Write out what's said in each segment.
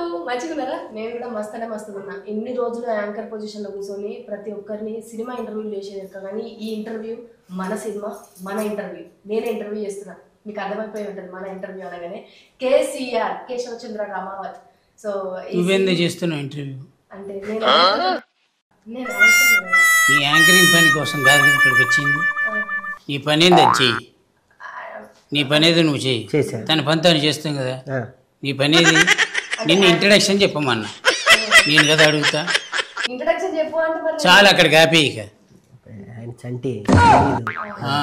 మంచిగున్నారా నేను కూడా మస్తనే మస్తున్నా ఇన్ని రోజులు యాంకర్ పొజిషన్ లో కూర్చొని ప్రతి ఒక్కరిని సినిమా ఇంటర్వ్యూలు చేసేది కానీ ఈ ఇంటర్వ్యూ మన సినిమా మన ఇంటర్వ్యూ నేనే ఇంటర్వ్యూ చేస్తున్నా మీకు అర్థమైపోయి ఉంటుంది మన ఇంటర్వ్యూ అనగానే కేసీఆర్ కేశవచంద్ర రామావత్ సో ఈ నువ్వెందుకు చేస్తున్నావు ఇంటర్వ్యూ అంటే నేను నేను అనుకుంటున్నా. నీ యాంకరింగ్ పని కోసం కాదు కదా ఇక్కడికి వచ్చింది నీ పని ఏంది అది చెయ్యి నీ పని ఏదో నువ్వు చెయ్యి చేశాను తన పని తను చేస్తాం కదా ఆ, నీ పని ఏది నిన్ను ఇంట్రడక్షన్ చెప్పమన్నా నేను కదా అడుగుతా ఇంట్రడక్షన్ చెప్పు అంటే మరి చాలా అక్కడ కాపే ఇక ఆయన చంటి ఆ.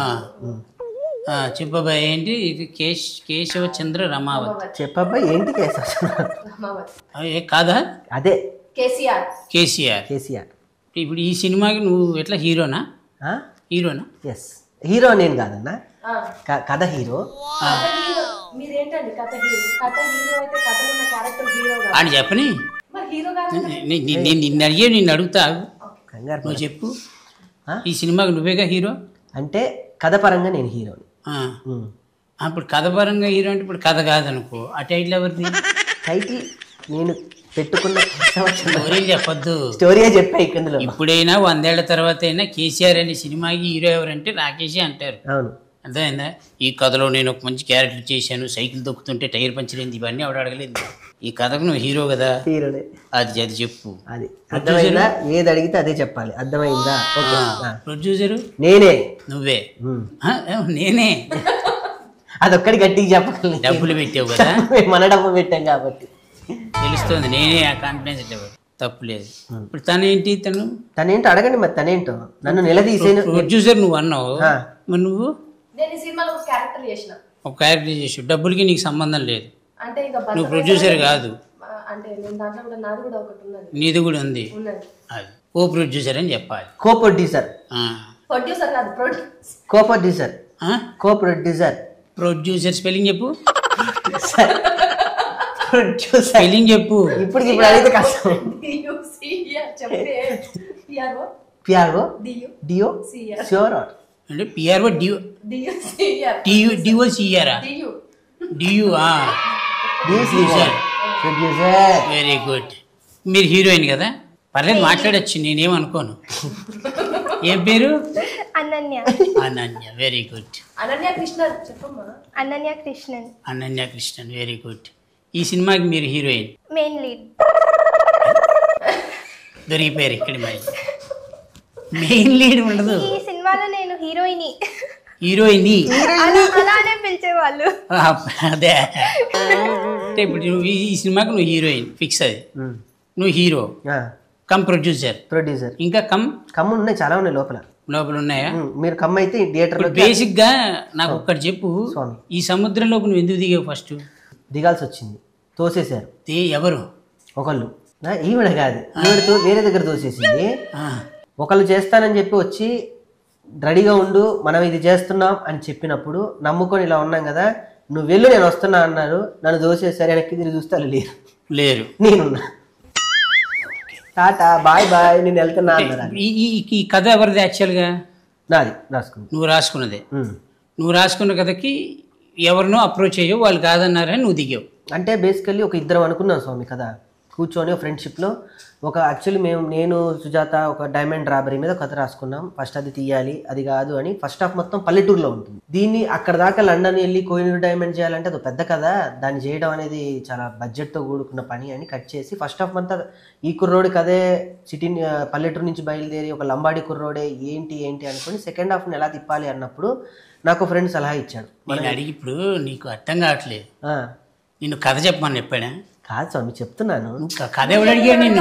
ఆ, చెప్పబాయ్ ఏంటి ఇది కేశ్ కేశవచంద్ర రమావత్ చెప్పబ్బా ఏంటి కేసు రామావత్ ఆ, ఏ కాదా అదే కేసీఆర్ కేసీఆర్ కేసీఆర్ ఇప్పుడు ఈ సినిమాకి నువ్వు ఎట్లా హీరోనా హీరోనా ఎస్ హీరో నేను కాదన్నా ఆ. క- కథ హీరో కథ హీరో మీరేంటండి కథ హీరో కథ హీరో అయితే కథలో ఉన్న క్యారెక్టర్ హీరో కాదు అని చెప్పని మరి హీరో కాదు నే- నే- నేను నిన్ను అడిగే నిన్ను అడుగుతా ఆగు. కంగారు నువ్వు పడ- చెప్పు ఆ? ఈ సినిమాకి నువ్వేగా హీరో అంటే కథ పరంగా నేను హీరోని ఆ. ఉమ్. ఆ, ఇప్పుడు కథ పరంగా హీరో అంటే ఇప్పుడు కథ కాదనుకో ఆ టైటిల్ ఎవరిది టైటిల్ నేను పెట్టుకున్న సంవత్సరం స్టోరీలు చెప్పొద్దు స్టోరీయే చెప్పా ఇక ఇందులో ఇప్పుడైనా వందేళ్ల తర్వాత అయినా కేసీఆర్ అనే సినిమాకి హీరో ఎవరంటే రాకేషే అంటారు అవును అర్థమైందా ఈ కథలో నేను ఒక మంచి క్యారెక్టర్ చేశాను సైకిల్ తొక్కుతుంటే టైర్ పంచర్ అయింది ఇవన్నీ ఆవిడ అడగలేదు ఈ కథకు నువ్వు హీరో కదా హీరోనే అది అది చెప్పు అది అర్థమైందా ఏది అడిగితే అదే చెప్పాలి అర్థమైందా ఓకే ఆ. ప్రొడ్యూసరు నేనే నువ్వే ఉమ్. ఆ, ఏ, నేనే అదొక్కటి గట్టిగా చెప్పగలను డబ్బులు పెట్టావు కదా మేము మన డబ్బు పెట్టాం కాబట్టి తెలుస్తుంది నేనే ఆ కాన్ఫిడెన్స్ లేవు తప్పు లేదు ఇప్పుడు తనేంటి తను తనేంటో అడగండి మరి తనేంటో నన్ను నిలదీసేను ప్రొడ్యూసర్ నువ్వు అన్నావు ఆ. మరి నువ్వు నేను ఈ సినిమాలో ఒక క్యారెక్టర్ చేసిన ఒక క్యారెక్టర్ చేసావు డబ్బులకి నీకు సంబంధం లేదు అంటే ఇక భర్త నువ్వు ప్రొడ్యూసర్ కాదు ఆ, అంటే నేను దాంట్లో కూడా నాది కూడా ఒకటి ఉన్నది నీది కూడా ఉంది ఉన్నది అది ఓ ప్రొడ్యూసర్ అని చెప్పాలి కో ప్రొడ్యూసర్ ఆ. ప్రొడ్యూసర్ కాదు ప్రొడ్యూస్ కో ప్రొడ్యూసర్ ఆ? కో ప్రొడ్యూసర్ ప్రొడ్యూసర్ స్పెల్లింగ్ చెప్పు ప్రొడ్యూసర్ స్పెల్లింగ్ చెప్పు ఇప్పుడు ఇప్పుడు అడిగితే కష్టం డియుసిఆర్ చెప్పే P R O P R O D U D O C R sure అంటే P R O D O D U C R D U D O సిఆరా D U D U producer producer very good మీరు హీరోయిన్ కదా పర్లేదు మాట్లాడచ్చు నేనేమనుకోను ఏం పేరు అనన్య అనన్య వెరీ గుడ్ అనన్య కృష్ణ చెప్పమ్మా అనన్య కృష్ణన్ అనన్య కృష్ణన్ వెరీ గుడ్ ఈ సినిమాకి మీరు హీరోయిన్ మెయిన్ లీడ్ దొరికిపోయారు ఇక్కడ మరి మెయిన్ లీడ్ ఉండదు ఈ సినిమాలో నేను హీరోయిని హీరోయిన్ అలా అలానే పిలిచేవాళ్ళు అదే అంటే ఇప్పుడు నువ్వు ఈ ఈ సినిమాకి నువ్వు హీరోయిన్ ఫిక్స్ అది నువ్వు హీరో కమ్ ప్రొడ్యూసర్ ప్రొడ్యూసర్ ఇంకా కమ్ కమ్ము ఉన్నాయి చాలా ఉన్నాయి లోపల లోపల ఉన్నాయా ఉమ్, మీరు కమ్ అయితే థియేటర్లో ఇప్పుడు బేసిక్ గా నాకు ఒక్కటి చెప్పు స్వామి. ఈ సముద్రంలోకి నువ్వు ఎందుకు దిగావు ఫస్ట్ దిగాల్సి వచ్చింది తోసేశారు ఏ ఎవరు ఒకళ్ళు నా ఈవిడ కాదు ఈవిడతో వేరే దగ్గర తోసేసింది ఆ, ఒకళ్ళు చేస్తానని చెప్పి వచ్చి రెడీగా ఉండు మనం ఇది చేస్తున్నాం అని చెప్పినప్పుడు నమ్ముకొని ఇలా ఉన్నాం కదా నువ్వు వెళ్ళు నేను వస్తున్నా అన్నారు నన్ను దోసేసరి వెనక్కి తిరిగి చూస్తే వాళ్ళు లేరు లేరు నేనున్నా టాటా బాయ్ బాయ్ నేను వెళ్తున్నా అన్నారు ఈ ఈ- ఈ కథ ఎవరిది యాక్చువల్గా నాది రాసుకుంది నువ్వు రాసుకున్నదే ఉమ్. నువ్వు రాసుకున్న కథకి ఎవరినో అప్రోచ్ అయ్యో వాళ్ళు కాదన్నారని నువ్వు దిగావు అంటే బేసికల్లీ ఒక ఇద్దరం అనుకున్నాం స్వామి కదా కూర్చొని ఫ్రెండ్షిప్లో ఒక యాక్చువల్లీ మేము నేను సుజాత ఒక డైమండ్ రాబరీ మీద కథ రాసుకున్నాం ఫస్ట్ అది తీయాలి అది కాదు అని ఫస్ట్ హాఫ్ మొత్తం పల్లెటూరులో ఉంటుంది దీన్ని అక్కడ దాకా లండన్ వెళ్ళి కోహినూర్ డైమండ్ చేయాలంటే అది పెద్ద కథ దాన్ని చేయడం అనేది చాలా బడ్జెట్తో కూడుకున్న పని అని కట్ చేసి ఫస్ట్ హాఫ్ అంతా ఈ కుర్రోడికి అదే సిటీ పల్లెటూరు నుంచి బయలుదేరి ఒక లంబాడి కుర్రోడే ఏంటి ఏంటి అనుకుని సెకండ్ హాఫ్ని ఎలా తిప్పాలి అన్నప్పుడు నాకు ఫ్రెండ్ సలహా ఇచ్చాడు నేను అడిగి ఇప్పుడు నీకు అర్థం కావట్లేదు ఆ, నిన్ను కథ చెప్పమని చెప్పాడా కాదు స్వామి చెప్తున్నాను ఇంకా కథ ఎవడు అడిగాడు నిన్ను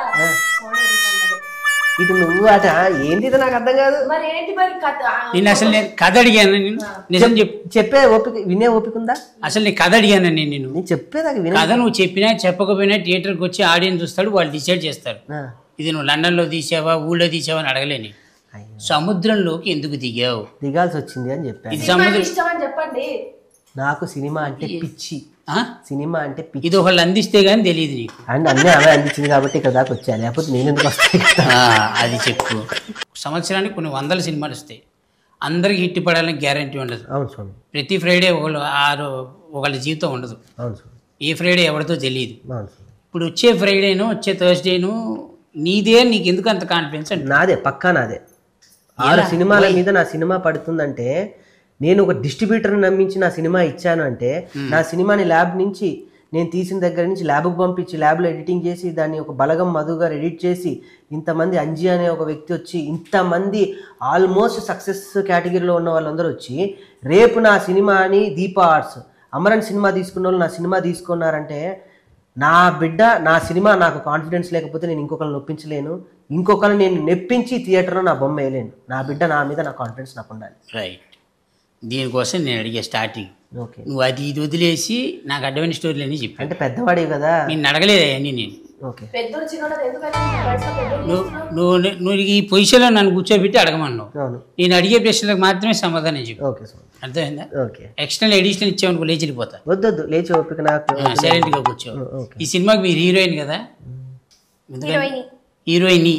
ఇటు నువ్వు అట ఏంటి ఇది నాకు అర్థం కాదు మరి ఏంటి మరి కథ నేను అసలు నేను కథ అడిగాను నేను నిజం చెప్పు చెప్పే ఓపిక వినే ఓపిక ఉందా అసలు నీ కథ అడిగాను నేను నిన్ను నేను చెప్పేదాకా వినే కథ నువ్వు చెప్పినా చెప్పకపోయినా థియేటర్కి వచ్చి ఆడియన్స్ చూస్తాడు వాళ్ళు డిసైడ్ చేస్తారు ఆ, ఇది నువ్వు లండన్లో తీసావా ఊళ్ళో తీసావా అని అడగలేని అయ్యో. సముద్రంలోకి ఎందుకు దిగావు దిగాల్సి వచ్చింది అని చెప్పాను ఇది సినిమాకి సముద్రం ఇష్టం అని చెప్పండి నాకు సినిమా అంటే పిచ్చి ఆ? సినిమా అంటే పిచ్చి ఇది ఒకళ్ళు అందిస్తే గానీ తెలియదు నీకు అండ్ అన్నీ అవే అందించింది కాబట్టి ఇక్కడ దాకా వచ్చా లేకపోతే నేను ఎందుకు వస్తాయి కదా ఆ, అది చెప్పు సంవత్సరానికి కొన్ని వందల సినిమాలు వస్తాయి అందరికి హిట్ పడాలని గ్యారంటీ ఉండదు అవును స్వామి ప్రతి ఫ్రైడే ఒకళ్ళు ఆరు ఒకళ్ళ జీవితం ఉండదు అవును స్వామి ఏ ఫ్రైడే ఎవరితో తెలియదు అవును స్వామి ఇప్పుడు వచ్చే ఫ్రైడేను వచ్చే థర్స్డేను నీదే నీకు ఎందుకు అంత కాన్ఫిడెన్స్ అంటే నాదే పక్కా నాదే ఆరు సినిమాల మీద నా సినిమా పడుతుందంటే నేను ఒక డిస్ట్రిబ్యూటర్ని నమ్మించి నా సినిమా ఇచ్చాను అంటే నా సినిమాని ల్యాబ్ నుంచి నేను తీసిన దగ్గర నుంచి ల్యాబ్కి పంపించి ల్యాబ్లో ఎడిటింగ్ చేసి దాన్ని ఒక బలగం మధు గారు ఎడిట్ చేసి ఇంతమంది అంజి అనే ఒక వ్యక్తి వచ్చి ఇంతమంది ఆల్మోస్ట్ సక్సెస్ కేటగిరీలో ఉన్న వాళ్ళందరూ వచ్చి రేపు నా సినిమాని దీపా ఆర్ట్స్ అమరన్ సినిమా తీసుకున్న వాళ్ళు నా సినిమా తీసుకున్నారంటే నా బిడ్డ నా సినిమా నాకు కాన్ఫిడెన్స్ లేకపోతే నేను ఇంకొకరిని నొప్పించలేను ఇంకొకరిని నేను నెప్పించి థియేటర్లో నా బొమ్మ వేయలేను నా బిడ్డ నా మీద నా కాన్ఫిడెన్స్ నాకు ఉండాలి రైట్ దీనికోసం నేను అడిగే స్టార్టింగ్ ఓకే నువ్వు అది ఇది వదిలేసి నాకు అడ్డమైన స్టోరీలు అని చెప్పాను అంటే పెద్దవాడివి కదా నేను అడగలేదు అవన్నీ నేను ఓకే పెద్దోడు చిన్నోడు ఎందుకంటే వయసులో పెద్దోడు నువ్వు నువ్వు నువ్వు ఈ పొజిషన్లో నన్ను కూర్చోబెట్టి అడగమన్నావు అవును నేను అడిగే ప్రశ్నలకు మాత్రమే సమాధానం చెప్పు ఓకే సార్ అర్థమైందా ఓకే ఎక్స్టర్నల్ ఎడిషనల్ ఇచ్చామనుకో లేచి వెళ్ళిపోతా వద్దొద్దు లేచి ఓపిక నాకు సైలెంట్గా కూర్చో ఓకే ఈ సినిమాకి మీరు హీరోయిన్ కదా హీరోయిన్ హీరోయిన్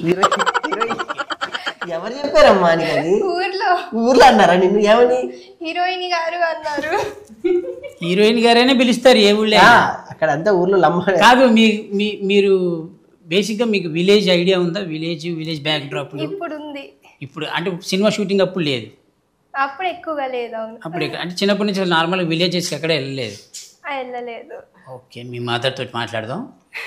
ఎవరు చెప్పారమ్మా నీకు అది ఊర్లో ఊర్లో అన్నారా నిన్ను ఏమని హీరోయిన్ గారు అన్నారు హీరోయిన్ గారైనా పిలుస్తారు ఏ ఊళ్ళో ఆ, అక్కడ అంతా ఊర్లో లమ్మ కాదు మీ మీ మీరు బేసిక్గా మీకు విలేజ్ ఐడియా ఉందా విలేజ్ విలేజ్ బ్యాక్ డ్రాప్ ఇప్పుడు ఉంది ఇప్పుడు అంటే సినిమా షూటింగ్ అప్పుడు లేదు అప్పుడు ఎక్కువగా లేదు అవును అప్పుడు ఎక్కడ- అంటే చిన్నప్పటి నుంచి నార్మల్ విలేజెస్కి ఎక్కడ వెళ్ళలేదు ఆ, వెళ్ళలేదు ఓకే మీ మదర్ తోటి మాట్లాడదాం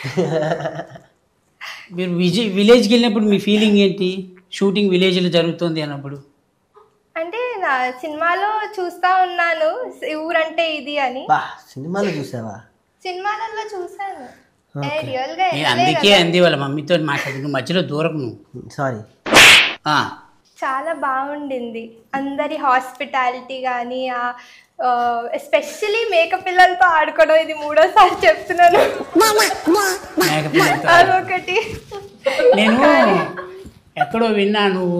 మీరు విజయ్ విలేజ్కి వెళ్ళినప్పుడు మీ ఫీలింగ్ ఏంటి షూటింగ్ విలేజ్లో జరుగుతుంది అన్నప్పుడు అంటే నా సినిమాలో చూస్తా ఉన్నాను ఈ ఊరంటే ఇది అని బా సినిమాలో చూసావా సినిమాలలో చూసాను ఏ రియల్ గా నేను అందుకే అంది వాళ్ళ మమ్మీతో మాట్లాడి నువ్వు మధ్యలో దూరం నువ్వు సారీ ఆ, చాలా బాగుండింది అందరి హాస్పిటాలిటీ కానీ ఎస్పెషలీ మేక పిల్లలతో ఆడుకోవడం ఇది మూడోసారి చెప్తున్నాను మేకపిల్లలతో. అదొకటి నేను ఎక్కడో విన్నా నువ్వు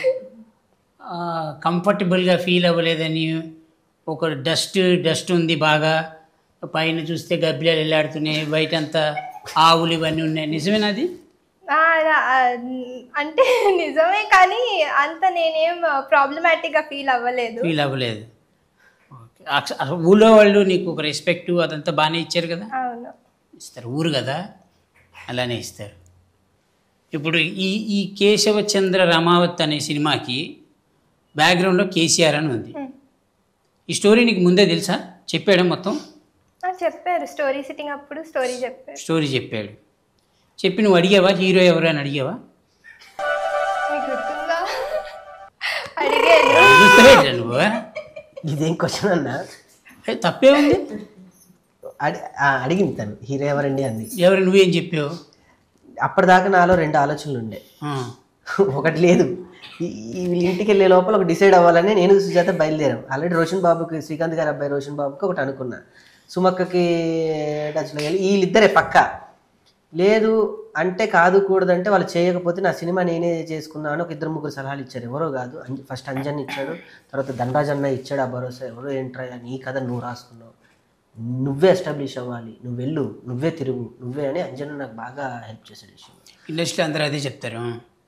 కంఫర్టబుల్గా ఫీల్ అవ్వలేదని ఒక డస్ట్ డస్ట్ ఉంది బాగా పైన చూస్తే గబ్బిలాలు వెళ్ళాడుతున్నాయి బయట అంతా ఆవులు ఇవన్నీ ఉన్నాయి నిజమేనది ఆ, నా- ఆ, అంటే నిజమే కానీ అంత నేనేం ప్రాబ్లమాటిక్గా ఫీల్ అవ్వలేదు ఫీల్ అవ్వలేదు ఓకే. అస- అసలు ఊళ్ళో వాళ్ళు నీకు ఒక రెస్పెక్ట్ అదంతా బాగానే ఇచ్చారు కదా అవును ఇస్తారు ఊరు కదా అలానే ఇస్తారు ఇప్పుడు ఈ ఈ కేశవ చంద్ర రమావత్ అనే సినిమాకి బ్యాక్గ్రౌండ్లో కేసీఆర్ అని ఉంది ఈ స్టోరీ నీకు ముందే తెలుసా చెప్పాడు మొత్తం ఆ, చెప్పారు స్టోరీ సిట్టింగ్ అప్పుడు స్టోరీ చెప్పారు స్టోరీ చెప్పాడు చెప్పి నువ్వు అడిగావా హీరో ఎవరు అని అడిగావా మీకు గుర్తుందా అడిగాను గుర్తులేదా నువ్వు ఇదేం క్వశ్చన్ అన్నా ఏ, తప్పే ఉంది అడి ఆ, అడిగింది తను హీరో ఎవరండి అంది ఎవరు నువ్వేం చెప్పావు అప్పటిదాకా నాలో రెండు ఆలోచనలు ఉండే ఆ, ఒకటి లేదు ఈ- ఈ వీళ్ళ ఇంటికి వెళ్ళే లోపల ఒక డిసైడ్ అవ్వాలని నేను సుజాత బయలుదేరాం ఆల్రెడీ రోషన్ బాబుకి శ్రీకాంత్ గారి అబ్బాయి రోషన్ బాబుకి ఒకటి అనుకున్నా సుమక్కకి టచ్లో వెళ్ళి వీళ్ళిద్దరే పక్క లేదు అంటే కాదు కూడదంటే వాళ్ళు చేయకపోతే నా సినిమా నేనే చేసుకున్నాను ఒక ఇద్దరు ముగ్గురు సలహాలు ఇచ్చారు ఎవరో కాదు అంజ- ఫస్ట్ అంజన్ ఇచ్చాడు తర్వాత ధనరాజ్ అన్న ఇచ్చాడు ఆ భరోసా ఎవరో ఏంట్రా నీ కథ నువ్వు రాసుకున్నావు నువ్వే ఎస్టాబ్లిష్ అవ్వాలి నువ్వు వెళ్ళు నువ్వే తిరుగు నువ్వే అని అంజన్ నాకు బాగా హెల్ప్ చేశాడు విషయం ఇండస్ట్రీ అందరూ అదే చెప్తారు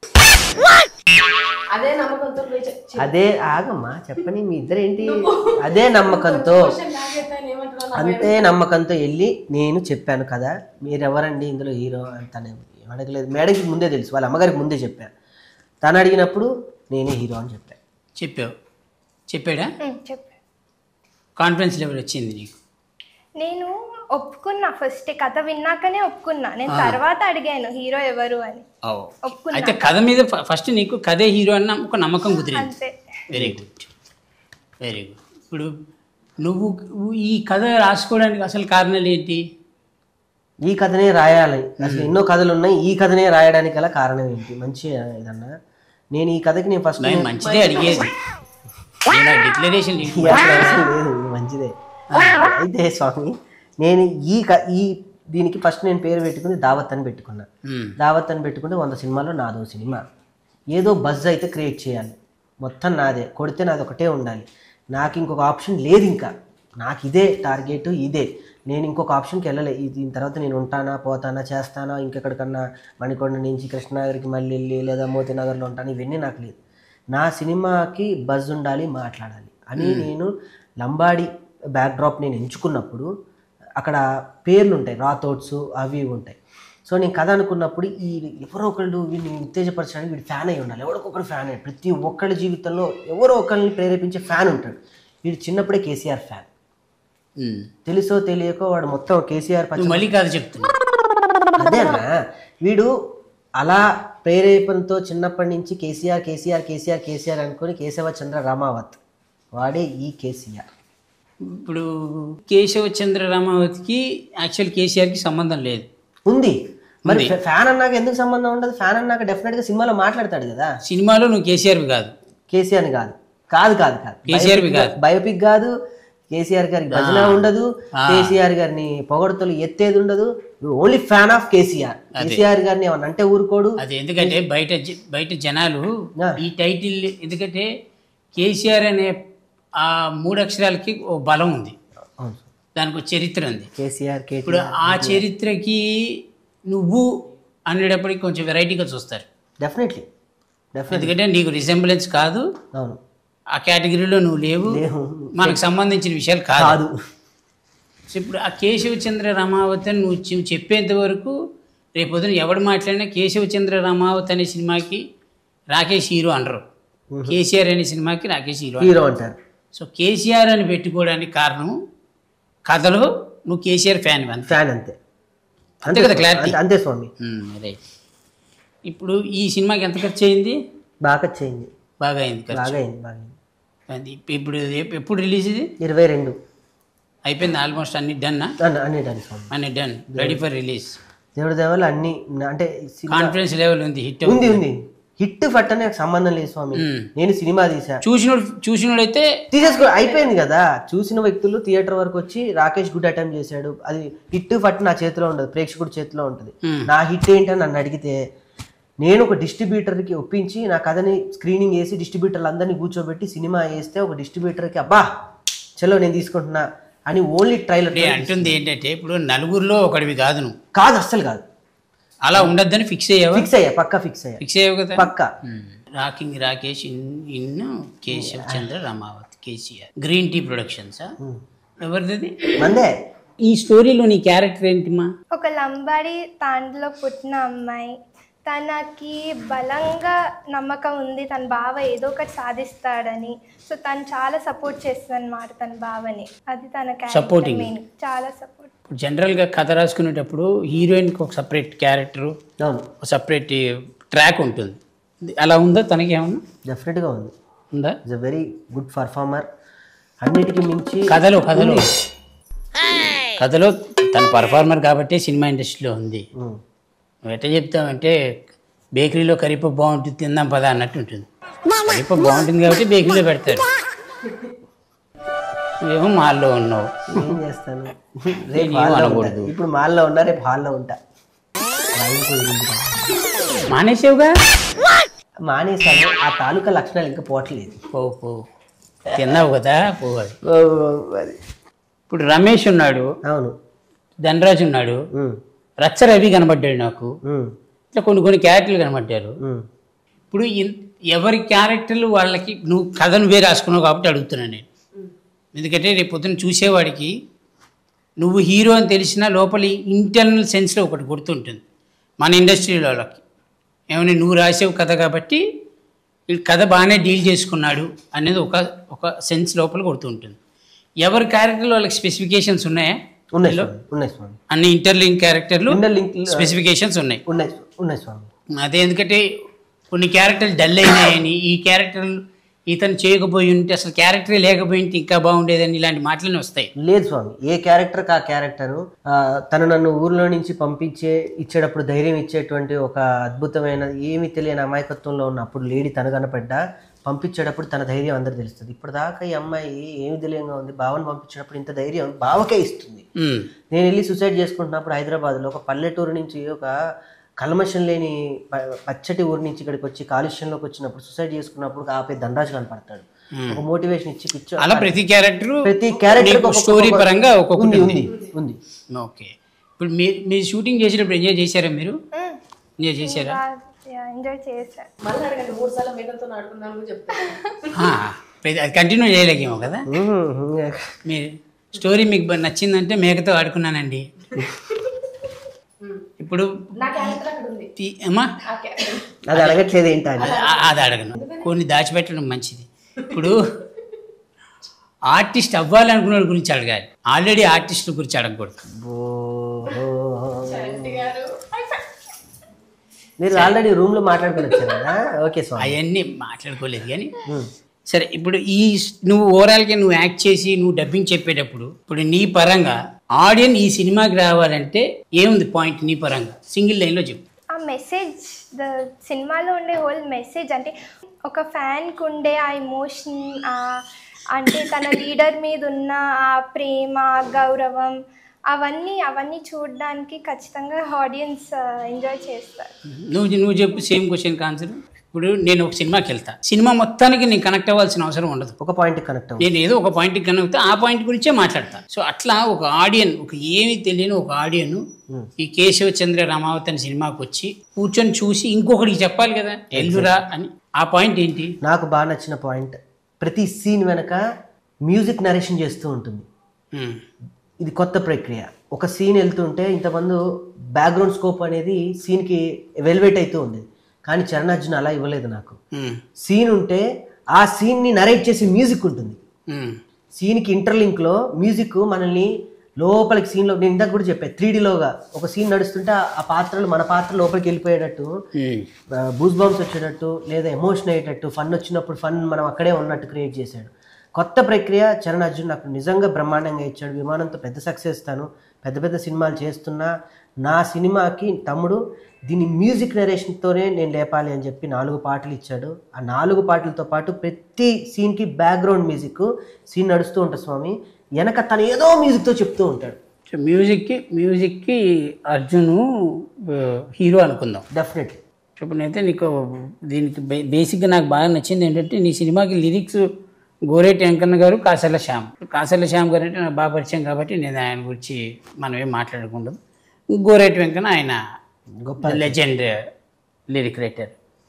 అదే నమ్మకంతో పోయి చె- చె- అదే ఆగమ్మా చెప్పని మీ ఇద్దరు ఏంటి అదే నమ్మకంతో లాగేస్తాను ఏమంటున్నావు? అంతే నమ్మకంతో వెళ్ళి నేను చెప్పాను కదా మీరెవరండి ఇందులో హీరో అంతానే అడగలేదు మేడంకి ముందే తెలుసు వాళ్ళ అమ్మగారికి ముందే చెప్పాను తను అడిగినప్పుడు నేనే హీరో అని చెప్పాను చెప్పావు చెప్పాడా ఉమ్, చెప్పారు కాన్ఫిడెన్స్ లెవెల్ వచ్చింది నీకు నేను ఒప్పుకున్నా ఫస్ట్ కథ విన్నాకనే ఒప్పుకున్నా నేను తర్వాత అడిగాను హీరో ఎవరు అని ఓ. ఒప్పుకున్నా. అయితే కథ మీద ఫ- ఫస్ట్ నీకు కథే హీరో అన్న ఒక నమ్మకం కుదిరింది అంతే వెరీ గుడ్ వెరీ గుడ్ ఇప్పుడు నువ్వు ఈ కథ రాసుకోవడానికి అసలు కారణాలు ఏంటి ఈ కథనే రాయాలి అసలు ఎన్నో కథలు ఉన్నాయి ఈ కథనే రాయడానికి గల కారణం ఏంటి మంచి ఇదన్నా నేను ఈ కథకి నేను ఫస్ట్ నేను మంచిదే అడిగేది డిక్లరేషన్ లేదు ఇది మంచిదే అయితే స్వామి నేను ఈ క ఈ దీనికి ఫస్ట్ నేను పేరు పెట్టుకుని దావత్ అని పెట్టుకున్నా దావత్ అని పెట్టుకుంటే వంద సినిమాలో నాదో సినిమా ఏదో బజ్ అయితే క్రియేట్ చేయాలి మొత్తం నాదే కొడితే నాది ఒకటే ఉండాలి నాకు ఇంకొక ఆప్షన్ లేదు ఇంకా నాకు ఇదే టార్గెట్ ఇదే నేను ఇంకొక ఆప్షన్కి వెళ్ళలే ఇది దీని తర్వాత నేను ఉంటానా పోతానా చేస్తానా ఇంకెక్కడికన్నా మణికొండ నుంచి కృష్ణనగర్కి మళ్ళీ వెళ్ళి లేదా మోతీనగర్లో ఉంటాను ఇవన్నీ నాకు లేదు నా సినిమాకి బజ్ ఉండాలి మాట్లాడాలి అని నేను లంబాడి బ్యాక్డ్రాప్ నేను ఎంచుకున్నప్పుడు అక్కడ పేర్లు ఉంటాయి రాథోట్స్ అవి ఇవి ఉంటాయి సో నేను కథ అనుకున్నప్పుడు ఈ ఎవరో ఒకళ్ళు వీడిని ఉత్తేజపరచడానికి వీడు ఫ్యాన్ అయి ఉండాలి ఎవరో ఒకరు ఫ్యాన్ అయ్యి ప్రతి ఒక్కళ్ళ జీవితంలో ఎవరో ఒకరిని ప్రేరేపించే ఫ్యాన్ ఉంటాడు వీడు చిన్నప్పుడే కేసీఆర్ ఫ్యాన్ ఉమ్. తెలుసో తెలియకో వాడు మొత్తం కేసీఆర్ పచ్చ నువ్వు మళ్ళీ కాదు చెప్తున్నా అదేనా వీడు అలా ప్రేరేపణతో చిన్నప్పటి నుంచి కేసీఆర్ కేసీఆర్ కేసీఆర్ కేసీఆర్ అనుకుని కేశవ చంద్ర రామావత్ వాడే ఈ కేసీఆర్ ఇప్పుడు కేశవ చంద్ర రామావతికి యాక్చువల్ కేసీఆర్కి సంబంధం లేదు ఉంది మరి ఫ్యాన్ అన్నాక ఎందుకు సంబంధం ఉండదు ఫ్యాన్ అన్నాక డెఫినెట్ గా సినిమాలో మాట్లాడతాడు కదా సినిమాలో నువ్వు కేసీఆర్వి కాదు కేసీఆర్ కాదు కాదు కాదు కాదు కేసీఆర్ వి బయోపిక్ కాదు. బయోపిక్ కాదు కేసీఆర్ గారికి భజన ఉండదు కేసీఆర్ గారిని పొగడతలు ఎత్తేది ఉండదు only fan of KCR KCR గారిని ఏమన్నా అంటే ఊరుకోడు అది ఎందుకంటే బయట జ- బయట జనాలు ఆ. ఈ టైటిల్ ఎందుకంటే కేసీఆర్ అనే ఆ మూడు అక్షరాలకి ఓ బలం ఉంది అవును దానికి ఒక చరిత్ర ఉంది కేసీఆర్ ఇప్పుడు కేటీఆర్ ఆ చరిత్రకి నువ్వు అనేటప్పటికి కొంచెం వెరైటీగా చూస్తారు డెఫినెట్లీ డెఫినెట్లీ ఎందుకంటే నీకు రిసెంబ్లెన్స్ కాదు అవును ఆ కేటగిరీలో నువ్వు లేవు లేవు. మనకు సంబంధించిన విషయాలు కాదు కాదు సో ఇప్పుడు ఆ కేశవచంద్ర రమావతి అని నువ్వు చె- చెప్పేంత వరకు రేపు పొద్దున ఎవడు మాట్లాడినా కేశవచంద్ర రమావతి అనే సినిమాకి రాకేష్ హీరో అనరు కేసీఆర్ అనే సినిమాకి రాకేష్ హీరో అనరు. హీరో అంటారు సో కేసీఆర్ అని పెట్టుకోవడానికి కారణం కథలో నువ్వు కేసీఆర్ ఫ్యాన్ అంతే ఫ్యాన్ అంతే అంతే కదా క్లారిటీ అంతే- అంతే స్వామి రైట్ ఇప్పుడు ఈ సినిమాకి ఎంత ఖర్చు అయింది బాగా చేయింది బాగా అయింది ఖర్చు బాగా అయింది బాగా అయింది అది ఇప్పు- ఇప్పుడు ఎప్- ఎప్పుడు రిలీజ్ ఇది ఇరవై రెండు అయిపోయింది ఆల్మోస్ట్ అన్ని డన్ అన్ని అన్ని డన్ స్వామి అన్ని డన్ రెడీ ఫర్ రిలీజ్ దేవుడి దేవాలు అన్ని అంటే సినిమా- కాన్ఫిడెన్స్ లెవెల్ ఉంది హిట్ ఉంది ఉంది హిట్ ఫట్ అనే సంబంధం లేదు స్వామి మ్మ్. నేను సినిమా తీసా చూసినోడు చూసినోడైతే తీసేసుకో అయిపోయింది కదా చూసిన వ్యక్తులు థియేటర్ వరకు వచ్చి రాకేష్ గుడ్ అటెంప్ట్ చేశాడు అది హిట్ ఫట్ నా చేతిలో ఉండదు ప్రేక్షకుడి చేతిలో ఉంటుంది మ్మ్. నా హిట్ ఏంటని నన్ను అడిగితే నేను ఒక డిస్ట్రిబ్యూటర్కి ఒప్పించి నా కథని స్క్రీనింగ్ చేసి డిస్ట్రిబ్యూటర్లు అందరినీ కూర్చోబెట్టి సినిమా వేస్తే ఒక డిస్ట్రిబ్యూటర్కి అబ్బా చలో నేను తీసుకుంటున్నా అని ఓన్లీ ట్రైలర్ నేను అంటుంది ఏంటంటే ఇప్పుడు నలుగురిలో ఒకడివి కాదు నువ్వు కాదు అస్సలు కాదు అలా ఉండొద్దని ఫిక్స్ అయ్యావా ఫిక్స్ అయ్యా పక్కా ఫిక్స్ అయ్యా ఫిక్స్ అయ్యావు కదా పక్కా మ్మ్. Rocking Rakesh in in Keshav Chandra Ramavath KCR green tea ప్రొడక్షన్సా ఎవరిది మందే ఈ స్టోరీలో నీ క్యారెక్టర్ ఏంటిమా ఒక లంబాడి తాండ్లో పుట్టిన అమ్మాయి తనకి బలంగా నమ్మకం ఉంది తన బావ ఏదో ఒకటి సాధిస్తాడని సో తను చాలా సపోర్ట్ చేస్తుంది అనమాట తన బావని అది తన Supporting. క్యారెక్టర్ మెయిన్ చాలా సపోర్ట్ ఇప్పుడు జనరల్గా కథ రాసుకునేటప్పుడు హీరోయిన్కి ఒక సపరేట్ క్యారెక్టరు అవును ఒక సపరేట్ ట్రాక్ ఉంటుంది అలా ఉందా తనకి ఏమన్నా డెఫినెట్గా ఉంది ఉందా is a very good performer అన్నిటికీ మించి కథలో కథలో కథలో తన పర్ఫార్మర్ కాబట్టి సినిమా ఇండస్ట్రీలో ఉంది ఉమ్. నువ్వు ఎట్లా చెప్తావంటే బేకరీలో కరిపప్పు బాగుంటుంది తిందాం పదా అన్నట్టు ఉంటుంది కరిపప్పు బాగుంటుంది కాబట్టి బేకరీలో పెడతారు నువ్వేమో మాల్లో ఉన్నావు ఏం చేస్తాను నేను రేపు ఏం హాల్లో అనకూడదు. ఉంటా. ఇప్పుడు మాల్లో ఉన్నా రేపు హాల్లో ఉంటా రైలు కుదిరింది కదా. మానేసావుగా మానేశాను ఆ తాలూకా లక్షణాలు ఇంకా పోవట్లేదు పో పో తిన్నావు కదా పోవాలి ఓ, మరి. ఇప్పుడు రమేష్ ఉన్నాడు అవును ధనరాజ్ ఉన్నాడు ఉమ్, రచ్చ రవి కనబడ్డాడు నాకు ఉమ్, ఇట్లా కొన్ని కొన్ని క్యారెక్టర్లు కనబడ్డారు ఉమ్. ఇప్పుడు ఇన్- ఎవరి క్యారెక్టర్లు వాళ్ళకి నువ్వు కథ నువ్వే రాసుకున్నావు కాబట్టి అడుగుతున్నాను నేను ఎందుకంటే రేపు పొద్దున్న చూసేవాడికి నువ్వు హీరో అని తెలిసినా లోపలి ఇంటర్నల్ సెన్స్లో ఒకటి గుర్తుంటుంది మన ఇండస్ట్రీలో వాళ్ళకి ఏమైనా నువ్వు రాసేవు కథ కాబట్టి ఈ కథ బాగానే డీల్ చేసుకున్నాడు అనేది ఒక ఒక సెన్స్ లోపల గుర్తుంటుంది ఎవరి క్యారెక్టర్లో వాళ్ళకి స్పెసిఫికేషన్స్ ఉన్నాయా ఉన్నాయి స్వామి ఉన్నాయి స్వామి అన్ని ఇంటర్లింక్ క్యారెక్టర్లు Inner link- స్పెసిఫికేషన్స్ ఉన్నాయి ఉన్నాయి ఉన్నాయి స్వామి అదే ఎందుకంటే కొన్ని క్యారెక్టర్లు డల్ అయినాయని ఈ క్యారెక్టర్లు ఇతను చేయకపోయి ఉంటే అసలు క్యారెక్టరే లేకపోయి ఉంటే ఇంకా బాగుండేదని ఇలాంటి మాటలన్నీ వస్తాయి లేదు స్వామి ఏ క్యారెక్టర్కి ఆ క్యారెక్టరు తను నన్ను ఊర్లో నుంచి పంపించే ఇచ్చేటప్పుడు ధైర్యం ఇచ్చేటువంటి ఒక అద్భుతమైన ఏమి తెలియని అమాయకత్వంలో ఉన్న అప్పుడు లేడీ తను కనపడ్డా పంపించేటప్పుడు తన ధైర్యం అందరు తెలుస్తుంది ఇప్పటిదాకా ఈ అమ్మాయి ఏమి తెలియంగా ఉంది బావని పంపించేటప్పుడు ఇంత ధైర్యం బావకే ఇస్తుంది ఉమ్. నేను వెళ్ళి సూసైడ్ చేసుకుంటున్నప్పుడు హైదరాబాద్లో ఒక పల్లెటూరు నుంచి ఒక కల్మషం లేని ప- పచ్చటి ఊరి నుంచి ఇక్కడికి వచ్చి కాలుష్యంలోకి వచ్చినప్పుడు సూసైడ్ చేసుకున్నప్పుడు ఆపే దండరాజు కనపడతాడు ఒక మోటివేషన్ ఇచ్చి పిచ్చ అలా ప్రతి క్యారెక్టర్ ప్రతి క్యారెక్టర్ స్టోరీ పరంగా ఒక్కొక్కటి ఉంది ఉంది ఉంది ఉంది ఓకే ఇప్పుడు మీరు మీరు షూటింగ్ చేసేటప్పుడు ఎంజాయ్ చేశారా మీరు ఎంజాయ్ చేశారా ఎంజాయ్ చేశాను మళ్ళీ అడగండి మూడు సార్లు మేఘంతో ఆడుకున్నాను కూడా చెప్తాను ఆ, ప్రతి- అది కంటిన్యూ చేయలేకేమో కదా మ్మ్. మీరు స్టోరీ మీకు బ- నచ్చిందంటే మేకతో ఆడుకున్నానండి ఇప్పుడు నా క్యారెక్టర్ అక్కడ ఉంది ఈ- అమ్మా ఆ క్యారెక్టర్ అది అడగట్లేదు ఏంటని అది ఆ- అది అడగను కొన్ని దాచిపెట్టడం మంచిది ఇప్పుడు ఆర్టిస్ట్ అవ్వాలనుకున్న వాడి గురించి అడగాలి ఆల్రెడీ ఆర్టిస్టుల గురించి అడగకూడదు గారు మీరు ఆల్రెడీ రూమ్ లో మాట్లాడుకుని వచ్చారు కదా ఓకే స్వామి అవన్నీ మాట్లాడుకోలేదు కానీ సరే ఇప్పుడు ఈ స్- నువ్వు ఓవరాల్గా నువ్వు యాక్ట్ చేసి నువ్వు డబ్బింగ్ చెప్పేటప్పుడు ఇప్పుడు నీ పరంగా ఆడియన్ ఈ సినిమాకి రావాలంటే ఏముంది పాయింట్ నీ పరంగా సింగిల్ లైన్లో చెప్పు ఆ మెసేజ్ ద సినిమాలో ఉండే హోల్ మెసేజ్ అంటే ఒక ఫ్యాన్కి ఉండే ఆ ఎమోషన్ అంటే తన లీడర్ మీద ఉన్న ఆ ప్రేమ గౌరవం అవన్నీ అవన్నీ చూడడానికి ఖచ్చితంగా ఆడియన్స్ ఎంజాయ్ చేస్తారు నువ్వు నువ్వు చెప్పు సేమ్ క్వశ్చన్ ఆన్సర్ ఇప్పుడు నేను ఒక సినిమాకి వెళ్తా సినిమా మొత్తానికి నేను కనెక్ట్ అవ్వాల్సిన అవసరం ఉండదు ఒక పాయింట్ కనెక్ట్ అవ్వండి నేను ఏదో ఒక పాయింట్కి కనెక్ట్ ఆ పాయింట్ గురించే మాట్లాడతా సో అట్లా ఒక ఆడియన్ ఒక ఏమీ తెలియని ఒక ఆడియన్ ఈ కేశవ చంద్ర రమావత్ అనే సినిమాకి వచ్చి కూర్చొని చూసి ఇంకొకటికి చెప్పాలి కదా ఎల్లురా అని ఆ పాయింట్ ఏంటి నాకు బాగా నచ్చిన పాయింట్ ప్రతి సీన్ వెనక మ్యూజిక్ నరేషన్ చేస్తూ ఉంటుంది ఉమ్, ఇది కొత్త ప్రక్రియ ఒక సీన్ వెళ్తుంటే ఇంతమంది బ్యాక్గ్రౌండ్ స్కోప్ అనేది సీన్కి వెల్వేట్ అవుతూ ఉంది కానీ చరణార్జున అలా ఇవ్వలేదు నాకు ఉమ్, సీన్ ఉంటే ఆ సీన్ని నరేట్ చేసే మ్యూజిక్ ఉంటుంది ఉమ్, సీన్కి ఇంటర్లింక్లో మ్యూజిక్ మనల్ని లోపలికి సీన్లో నేను ఇందాక కూడా చెప్పాను త్రీ లోగా ఒక సీన్ నడుస్తుంటే ఆ- ఆ పాత్రలు మన పాత్ర లోపలికి వెళ్ళిపోయేటట్టు ఉమ్. బూస్ బాంబ్స్ వచ్చేటట్టు లేదా ఎమోషన్ అయ్యేటట్టు ఫన్ వచ్చినప్పుడు ఫన్ మనం అక్కడే ఉన్నట్టు క్రియేట్ చేశాడు కొత్త ప్రక్రియ చరణ్ అర్జున్ నాకు నిజంగా బ్రహ్మాండంగా ఇచ్చాడు విమానంతో పెద్ద సక్సెస్ తాను పెద్ద పెద్ద సినిమాలు చేస్తున్నా నా సినిమాకి తమ్ముడు దీని మ్యూజిక్ నరేషన్తోనే నేను లేపాలి అని చెప్పి నాలుగు పాటలు ఇచ్చాడు ఆ నాలుగు పాటలతో పాటు ప్రతి సీన్కి బ్యాక్గ్రౌండ్ మ్యూజిక్ సీన్ నడుస్తూ ఉంటుంది స్వామి వెనక తను ఏదో మ్యూజిక్తో చెప్తూ ఉంటాడు సో మ్యూజిక్కి మ్యూజిక్కి అర్జును ఆ, హీరో అనుకుందాం డెఫినెట్లీ ఇప్పుడైతే నీకు దీనికి బే- బేసిక్గా నాకు బాగా నచ్చింది ఏంటంటే నీ సినిమాకి లిరిక్స్ గోరేటి వెంకన్న గారు కాసర్ల శ్యామ్ కాసర్ల శ్యామ్ గారు అంటే నాకు బాగా పరిచయం కాబట్టి నేను ఆయన గురించి మనం ఏం మాట్లాడకూడదు గోరేటి వెంకన్న ఆయన గొప్ప legend lyric writer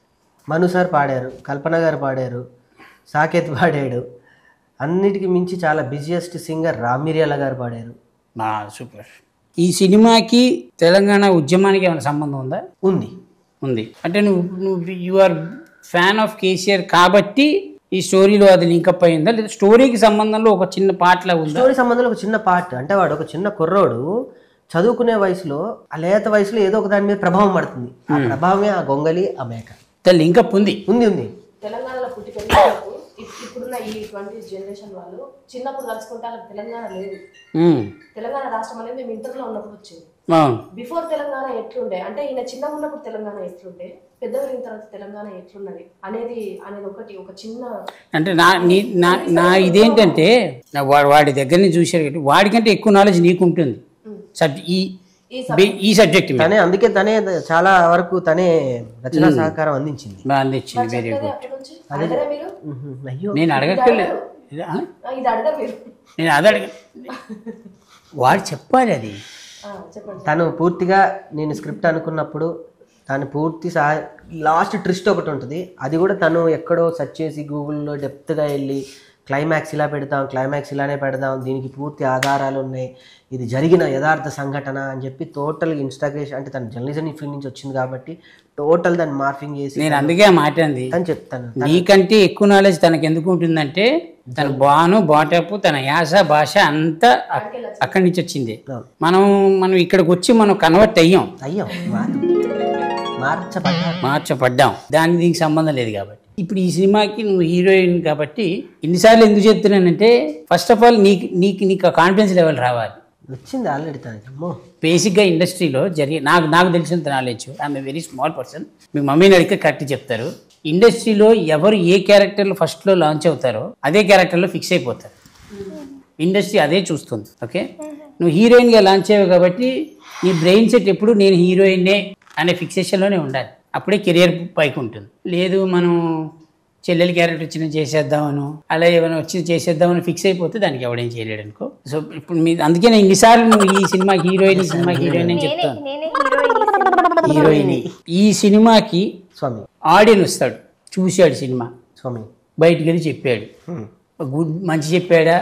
Manu sir పాడారు కల్పన గారు పాడారు సాకేత్ పాడాడు అన్నిటికీ మించి చాలా బిజియెస్ట్ సింగర్ రామిర్యాల గారు పాడారు మా సూపర్ ఈ సినిమాకి తెలంగాణ ఉద్యమానికి ఏమైనా సంబంధం ఉందా ఉంది ఉంది అంటే నువ్వు నువ్వు you are fan of KCR కాబట్టి ఈ స్టోరీలో అది లింకప్ అయిందా లేదా స్టోరీకి సంబంధంలో ఒక చిన్న పాటలా ఉందా స్టోరీ సంబంధంలో ఒక చిన్న పార్ట్ అంటే వాడు ఒక చిన్న కుర్రోడు చదువుకునే వయసులో ఆ లేత వయసులో ఏదో ఒక దాని మీద ప్రభావం పడుతుంది ఆ ప్రభావమే ఆ గొంగలి ఆ మేక లింకప్ ఉంది ఉంది ఉంది తెలంగాణలో పుట్టి పెరిగినప్పుడు ఇప్- ఇప్పుడున్న ఈ ట్వంటీ జనరేషన్ వాళ్ళు చిన్నప్పుడు కలుసుకుంటే అక్కడ తెలంగాణ లేదు ఉమ్, తెలంగాణ రాష్ట్రం అనేది మేము ఇంటర్లో ఉన్నప్పుడు వచ్చింది అవును బిఫోర్ తెలంగాణ ఎట్లుండే అంటే ఈయన చిన్నగా ఉన్నప్పుడు తెలంగాణ ఎట్లుండే పెద్ద పెరిగిన తర్వాత తెలంగాణ ఎట్లున్నది అనేది అనేది ఒకటి ఒక చిన్న అంటే నా నీ నా నా ఇదేంటంటే నా వాడు వాడి దగ్గర నుంచి చూశారు కాబట్టి వాడికంటే ఎక్కువ నాలెడ్జ్ నీకు ఉంటుంది సబ్ ఈ ఈ బే- ఈ సబ్జెక్ట్ మీద తనే అందుకే తనే చాలా వరకు తనే రచనా సహకారం అందించింది బాగా అందించింది వెరీ చెప్పేది గుడ్ అక్కడ నుంచి అడగరా మీరు ఉహు, అయ్యో నేను అడగక్కర్లేదు ఇది- ఆ? ఆ, ఇది అడగరు మీరు నేను అది అడగ వాడు చెప్పాలి అది ఆ, చెప్పండి తను పూర్తిగా నేను స్క్రిప్ట్ అనుకున్నప్పుడు తను పూర్తి సహా లాస్ట్ ట్రిస్ట్ ఒకటి ఉంటుంది అది కూడా తను ఎక్కడో సెర్చ్ చేసి గూగుల్లో డెప్త్గా వెళ్ళి క్లైమాక్స్ ఇలా పెడదాం క్లైమాక్స్ ఇలానే పెడదాం దీనికి పూర్తి ఆధారాలు ఉన్నాయి ఇది జరిగిన యథార్థ సంఘటన అని చెప్పి టోటల్ ఇన్స్టాగ్రేషన్ అంటే తను జర్నలిజం ఫీల్డ్ నుంచి వచ్చింది కాబట్టి టోటల్ దాన్ని మార్ఫింగ్ చేసి నేను అందుకే ఆ మాట అంది అని చెప్తాను నీకంటే ఎక్కువ నాలెడ్జ్ తనకు ఎందుకు ఉంటుందంటే తన బాను బాటపు తన యాస భాష అంతా అక్- అక్కడి నుంచి వచ్చింది అవును. మనం మనం ఇక్కడికి వచ్చి మనం కన్వర్ట్ అయ్యాం అయ్యో మార్ మార్చబడ్డారు మార్చబడ్డాం దానికి దీనికి సంబంధం లేదు కాబట్టి ఇప్పుడు ఈ సినిమాకి నువ్వు హీరోయిన్ కాబట్టి ఇన్నిసార్లు ఎందుకు చెప్తున్నానంటే ఫస్ట్ ఆఫ్ ఆల్ నీకు నీకు నీకు కాన్ఫిడెన్స్ లెవెల్ రావాలి వచ్చింది ఆల్రెడీ తనకి అమ్మో బేసిక్గా ఇండస్ట్రీలో జరిగే నాకు నాకు తెలిసినంత knowledge I'm very small person మీ మమ్మీని అడిగితే కరెక్ట్ చెప్తారు ఇండస్ట్రీలో ఎవరు ఏ క్యారెక్టర్లో ఫస్ట్లో లాంచ్ అవుతారో అదే క్యారెక్టర్లో ఫిక్స్ అయిపోతారు ఇండస్ట్రీ అదే చూస్తుంది ఓకే నువ్వు హీరోయిన్గా లాంచ్ అయ్యావు కాబట్టి నీ బ్రెయిన్ సెట్ ఎప్పుడు నేను హీరోయిన్నే అనే ఫిక్సేషన్లోనే ఉండాలి అప్పుడే కెరియర్ పైకి ఉంటుంది లేదు మనం చెల్లెలి క్యారెక్టర్ వచ్చిన చేసేద్దామను అలా ఏమైనా వచ్చి చేసేద్దామని ఫిక్స్ అయిపోతే దానికి ఎవడేం చేయలేడు అనుకో సో ఇప్పుడు మీ అందుకే నేను ఇన్నిసార్లు నువ్వు ఈ సినిమా హీరోయిన్ ఈ సినిమా హీరోయిన్ అని నేనే చెప్తాను నేనే హీరోయిన్ హీరోయిన్ ఈ సినిమాకి స్వామి ఆడియన్ వస్తాడు చూశాడు సినిమా స్వామి బయటికి వెళ్ళి చెప్పాడు హ్మ్. గుడ్ మంచి చెప్పాడా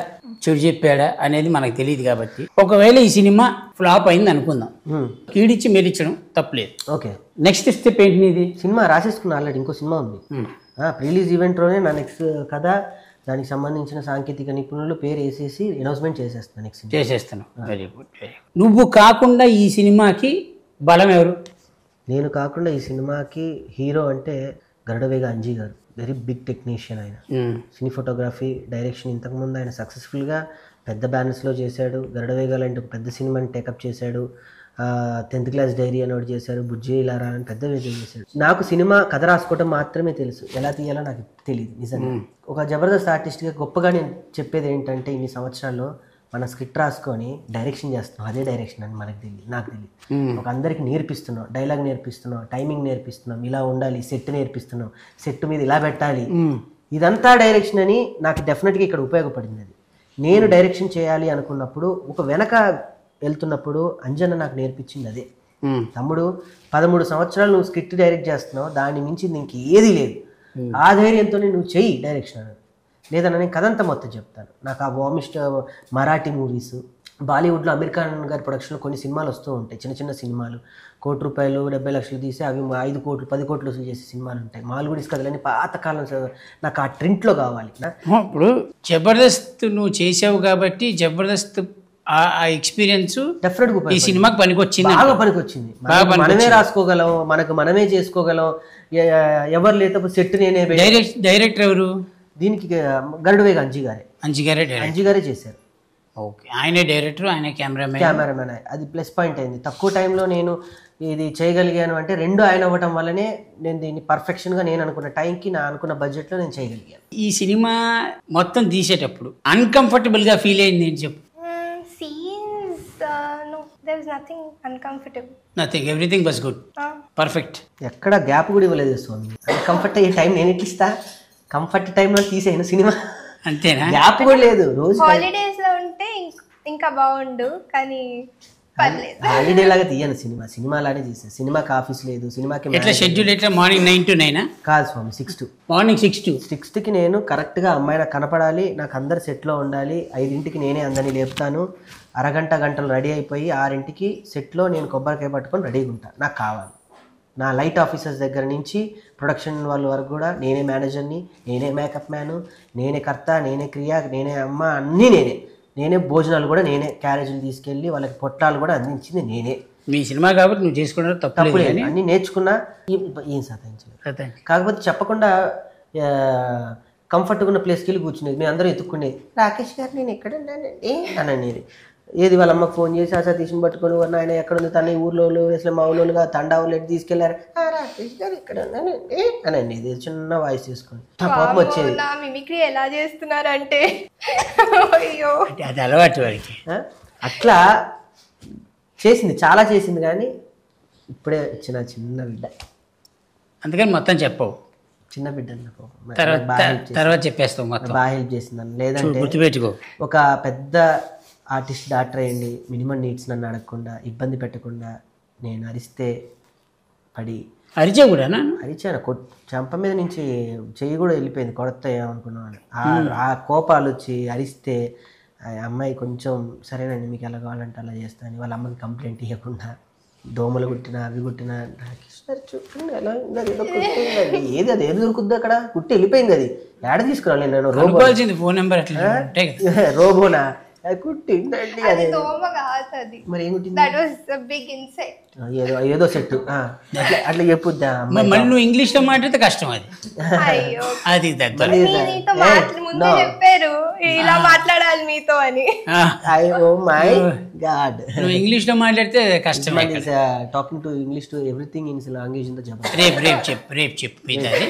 చెడు చెప్పాడా అనేది మనకు తెలియదు కాబట్టి ఒకవేళ ఈ సినిమా ఫ్లాప్ అయింది అనుకుందాం మ్మ్. కీడిచ్చి మెరిచడం తప్పలేదు ఓకే నెక్స్ట్ స్టెప్ ఏంటి నీది సినిమా రాసేసుకున్నా ఆల్రెడీ ఇంకో సినిమా ఉంది మ్మ్. ప్రీలీజ్ ఈవెంట్లోనే నా నెక్స్ట్ కథ దానికి సంబంధించిన సాంకేతిక నిపుణులు పేరు వేసేసి అనౌన్స్మెంట్ చేసేస్తాను నెక్స్ట్ సినిమా చేసేస్తాను వెరీ గుడ్ వెరీ గుడ్ నువ్వు కాకుండా ఈ సినిమాకి బలం ఎవరు నేను కాకుండా ఈ సినిమాకి హీరో అంటే గరుడవేగ అంజీ గారు వెరీ బిగ్ టెక్నీషియన్ ఆయన మ్మ్. సినీ ఫోటోగ్రఫీ డైరెక్షన్ ఇంతకుముందు ఆయన సక్సెస్ఫుల్గా పెద్ద బ్యానర్స్లో చేశాడు గరుడవేగ లాంటి ఒక పెద్ద సినిమాని టేకప్ చేశాడు టెన్త్ క్లాస్ డైరీ అని ఒకటి చేశాడు బుజ్జి ఇలారా అని పెద్ద విజయం చేశాడు నాకు సినిమా కథ రాసుకోవడం మాత్రమే తెలుసు ఎలా తీయాలో నాకు తెలియదు నిజంగా ఒక జబర్దస్త్ ఆర్టిస్ట్గా గొప్పగా నేను చెప్పేది ఏంటంటే ఇన్ని సంవత్సరాల్లో మన స్క్రిప్ట్ రాసుకొని డైరెక్షన్ చేస్తున్నాం అదే డైరెక్షన్ అని మనకు తెలియదు నాకు తెలియదు ఒక అందరికి నేర్పిస్తున్నాం డైలాగ్ నేర్పిస్తున్నాం టైమింగ్ నేర్పిస్తున్నాం ఇలా ఉండాలి సెట్ నేర్పిస్తున్నాం సెట్ మీద ఇలా పెట్టాలి ఇదంతా డైరెక్షన్ అని నాకు డెఫినెట్గా ఇక్కడ ఉపయోగపడింది అది నేను డైరెక్షన్ చేయాలి అనుకున్నప్పుడు ఒక వెనక వెళ్తున్నప్పుడు అంజన్న నాకు నేర్పించింది అదే మ్మ్. తమ్ముడు పదమూడు సంవత్సరాలు నువ్వు స్క్రిప్ట్ డైరెక్ట్ చేస్తున్నావు దాని మించి నీకు ఏది లేదు ఆ ధైర్యంతో నువ్వు చెయ్యి డైరెక్షన్ అన్నాడు లేదన్నా నేను కథంతా మొత్తం చెప్తాను నాకు ఆ వామిస్ట్ మరాఠీ మూవీస్ బాలీవుడ్లో అమీర్ ఖాన్ గారి ప్రొడక్షన్లో కొన్ని సినిమాలు వస్తూ ఉంటాయి చిన్న చిన్న సినిమాలు కోటి రూపాయలు డెబ్బై లక్షలు తీసి అవి ఐదు కోట్లు పది కోట్లు వసూలు చేసే సినిమాలు ఉంటాయి మాల్గుడీస్ కథలని పాతకాలం స- నాకు ఆ ట్రింట్లో కావాలి నా- ఇప్పుడు జబర్దస్త్ నువ్వు చేసావు కాబట్టి జబర్దస్త్ ఆ ఆ ఎక్స్పీరియన్స్ డెఫినెట్గా ఈ ఉపయోగపడుతుంది. సినిమాకి పనికొచ్చింది బాగా పనికొచ్చింది బాగా మనకు మనమే రాసుకోగలం మనకు మనమే చేసుకోగలం ఎ- ఎవరు లేకపోతే సెట్ నేనే పెట్టి- డైరెక్ట్ డైరెక్టర్ ఎవరు దీనికి గరుడువేగ అంజీ గారే అంజిగారే డైరెక్టర్ అంజీ గారే చేశారు ఓకే ఆయనే డైరెక్టర్ ఆయన కెమెరామెన్ కెమెరామెన్ అది ప్లస్ పాయింట్ అయింది తక్కువ టైంలో నేను ఇది చేయగలిగాను అంటే రెండు ఆయన అవ్వటం వల్లనే నేను దీన్ని పర్ఫెక్షన్గా నేను అనుకున్న టైంకి నా అనుకున్న బడ్జెట్లో నేను చేయగలిగాను ఈ సినిమా మొత్తం తీసేటప్పుడు uncomfortable గా ఫీల్ అయింది నేను చెప్పు scenes no there is nothing uncomfortable nothing everything was good perfect ఎక్కడ గ్యాప్ కూడా ఇవ్వలేదు స్వామి కంఫర్ట్ అయ్యే టైం నేను ఎట్లా ఇస్తా కంఫర్ట్ టైంలో తీసేయను సినిమా అంతేనా గ్యాప్ కూడా లేదు రోజు హాలిడేస్ లో ఉంటే ఇంక్- ఇంకా బాగుండు కానీ పర్లేదు హాలిడే లాగా తీయను సినిమా సినిమా లానే తీసాను సినిమాకి ఆఫీస్ లేదు సినిమాకి ఎట్లా షెడ్యూల్ ఎట్లా మార్నింగ్ నైన్ టు నైనా కాదు స్వామి six to morning six to సిక్స్త్కి నేను కరెక్ట్గా అమ్మాయి నాకు కనపడాలి నాకు అందరు సెట్లో ఉండాలి ఐదింటికి నేనే అందరినీ లేపుతాను అరగంట గంటలు రెడీ అయిపోయి ఆరింటికి సెట్లో నేను కొబ్బరికాయ పట్టుకొని రెడీగా ఉంటా నాకు కావాలి నా లైట్ ఆఫీసర్స్ దగ్గర నుంచి ప్రొడక్షన్ వాళ్ళ వరకు కూడా నేనే మేనేజర్ని నేనే మేకప్ మ్యాను నేనే కర్త నేనే క్రియ నేనే అమ్మ అన్నీ నేనే నేనే భోజనాలు కూడా నేనే క్యారేజీలు తీసుకెళ్ళి వాళ్ళకి పొట్లాలు కూడా అందించింది నేనే మీ సినిమా కాబట్టి నువ్వు చేసుకున్నారు తప్పలేదు తప్పులేదు కానీ అన్నీ నేర్చుకున్నా ఏం- ఏం సాధించలేదు అదే. కాకపోతే చెప్పకుండా ఆ, కంఫర్ట్గా ఉన్న ప్లేస్కి వెళ్ళి కూర్చునేది మేము అందరం ఎత్తుక్కునేది రాకేష్ గారు నేను ఎక్కడ ఉన్నానండి అని అనేది ఏది వాళ్ళ అమ్మకు ఫోన్ చేసి ఆ సతీష్ని పట్టుకొని "ఓ నాయన ఎక్కడ ఉంది తన ఈ ఊర్లో వాళ్ళు, అసలు మా ఊళ్ళోగా తండా ఊళ్ళో ఎటు తీసుకెళ్లారు "ఆ, రాకేష్ గారు ఇక్కడ ఉన్నానండి అని అనేది చిన్న వాయిస్ తీసుకొని నా కోపం వచ్చేది నా మిమిక్రీ ఎలా చేస్తున్నారంటే అయ్యో అంటే అది అలవాటు వాడికి ఆ? అట్లా చేసింది చాలా చేసింది కానీ ఇప్పుడే వచ్చిన చిన్న బిడ్డ అందుకని మొత్తం చెప్పవు చిన్న బిడ్డ నాకు తర్వాత బాగా help చేసింది. తర్వాత చెప్పేస్తావు మొత్తం బాగా హెల్ప్ చేసిందని చూడు, లేదంటే గుర్తుపెట్టుకో ఒక పెద్ద ఆర్టిస్ట్ డాక్టర్ అయ్యండి మినిమం నీడ్స్ నన్ను అడగకుండా ఇబ్బంది పెట్టకుండా నేను అరిస్తే పడి అరిచే కూడానా అరిచాను కొట్ చంప మీద నుంచి చెయ్యి కూడా వెళ్ళిపోయింది కొడతా ఏమనుకున్నాను ఆ- ఆ కోపాలు వచ్చి అరిస్తే ఆ అమ్మాయి కొంచెం సరేనండి మీకు ఎలా కావాలంటే అలా చేస్తాను వాళ్ళ అమ్మకి కంప్లైంట్ ఇవ్వకుండా దోమలు కుట్టినా అవి కుట్టినా రాకేష్ గారు చూడండి ఎలా ఉన్నది ఏదో కుట్టిందండి ఏది అది ఏది దొరుకుద్ది అక్కడ కుట్టి వెళ్ళిపోయింది అది ఏడ తీసుకురాలి నేను రోబో అనుకోవాల్సింది ఫోన్ నెంబర్ అట్లా ఉంటాయి కదా రోబోనా అది కుట్టిందండి అది అదే దోమ కాదు అది మరి ఏం కుట్టింది దట్ వాస్ బిగ్ ఇన్సెక్ట్ ఏదో ఏదో సెట్ అట్లా అట్లా చెప్పుద్దా మరి మళ్ళీ నువ్వు ఇంగ్లీష్లో మాట్లాడితే కష్టం అది అయ్యో అది దగ్గర మీ- మీతో మాట్లా ముందే చెప్పారు ఇలా మాట్లాడాలి మీతో అని ఐ ఓ మై గాడ్ నువ్వు ఇంగ్లీష్లో మాట్లాడితే కష్టమే is talking to English to everything in language in the జబర్ రేపు రేపు చెప్పు రేపు చెప్పు మీద అది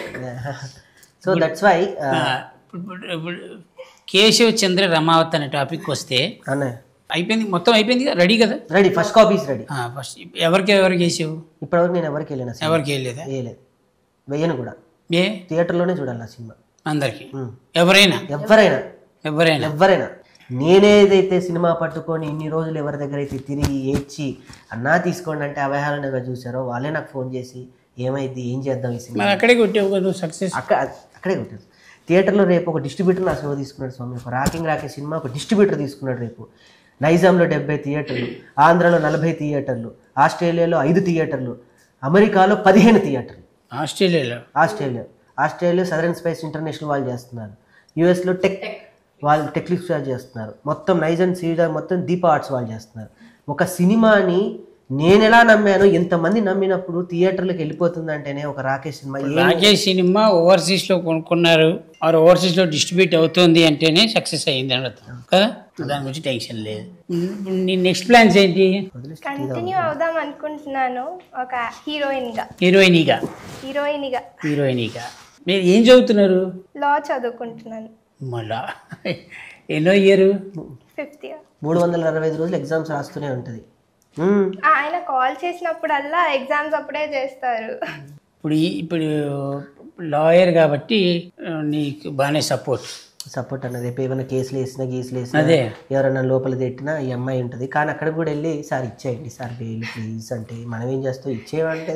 సో దట్స్ వై ఆ, ఇప్పుడు- ఇప్పుడు కేశవ చంద్ర రమావత్ అనే టాపిక్ వస్తే అన్న అయిపోయింది మొత్తం అయిపోయింది కదా రెడీ కదా ready first copies ready first ఎవరికి ఎవరికి వేసావు ఇప్పటివరకు నేను ఎవరికి వెళ్ళిన సినిమా ఎవరికి వేయలేదా వేయలేదు వెయ్యను కూడా ఏ థియేటర్లోనే చూడాలి ఆ సినిమా అందరికి Hmm. ఎవరైనా ఎవరైనా ఎవరైనా ఎవరైనా నేనేదైతే సినిమా పట్టుకొని ఇన్ని రోజులు ఎవరి దగ్గర అయితే తిరిగి ఏడ్చి అన్నా తీసుకోండి అంటే అవహేళనగా చూసారో వాళ్ళే నాకు ఫోన్ చేసి ఏమైంది ఏం చేద్దాం ఈ సినిమా మరి అక్కడే కొట్టావు కదా నువ్వు సక్సెస్ అక్కడ అక్కడే కొట్టారు థియేటర్లో రేపు ఒక డిస్ట్రిబ్యూటర్ నా సినిమా తీసుకున్నాడు స్వామి ఒక రాకింగ్ రాకే సినిమా ఒక డిస్ట్రిబ్యూటర్ తీసుకున్నాడు రేపు నైజాంలో డెబ్బై థియేటర్లు ఆంధ్రాలో నలభై థియేటర్లు ఆస్ట్రేలియాలో ఐదు థియేటర్లు అమెరికాలో పదిహేను థియేటర్లు ఆస్ట్రేలియాలో Australia Australia southern space international వాళ్ళు చేస్తున్నారు యూఎస్లో టెక్ వాళ్ళు టెక్లిక్స్ వాళ్ళు చేస్తున్నారు మొత్తం నైజన్ సీడా మొత్తం దీప ఆర్ట్స్ వాళ్ళు చేస్తున్నారు ఒక సినిమాని నేను ఎలా నమ్మాను ఎంతమంది నమ్మినప్పుడు థియేటర్లకు వెళ్ళిపోతుందంటేనే ఒక రాకేష్ సినిమా ఏ రాకేష్ సినిమా ఓవర్సీస్లో కొనుక్కున్నారు ఆర్ ఓవర్సీస్లో డిస్ట్రిబ్యూట్ అవుతుంది అంటేనే సక్సెస్ అయ్యింది అని అర్థం కదా దాని గురించి టెన్షన్ లేదు ఇప్పుడు నీ నెక్స్ట్ ప్లాన్స్ ఏంటి కంటిన్యూ అవుదాం అనుకుంటున్నాను ఒక హీరోయిన్గా హీరోయినీగా హీరోయిన్గా హీరోయినీగా మీరు ఏం చదువుతున్నారు లా చదువుకుంటున్నాను మళ్ళా ఎన్నో ఇయర్ ఫిఫ్త్ ఇయర్ మూడు వందల అరవై ఐదు రోజులు ఎగ్జామ్స్ రాస్తూనే ఉంటుంది మ్మ్. ఆయన కాల్ చేసినప్పుడల్లా ఎగ్జామ్స్ అప్పుడే చేస్తారు ఇప్పుడు ఈ- ఇప్పుడు లాయర్ కాబట్టి ఆ, నీకు బాగానే సపోర్ట్ సపోర్ట్ అన్నది రేపు ఏమైనా కేసులు వేసినా గీసులు వేసినా అదే. ఎవరైనా లోపల తిట్టినా ఈ అమ్మాయి ఉంటుంది కానీ అక్కడ కూడా వెళ్ళి సార్ ఇచ్చేయండి సార్ బెయిల్ ప్లీజ్ అంటే మనం ఏం చేస్తాం ఇచ్చేయమంటే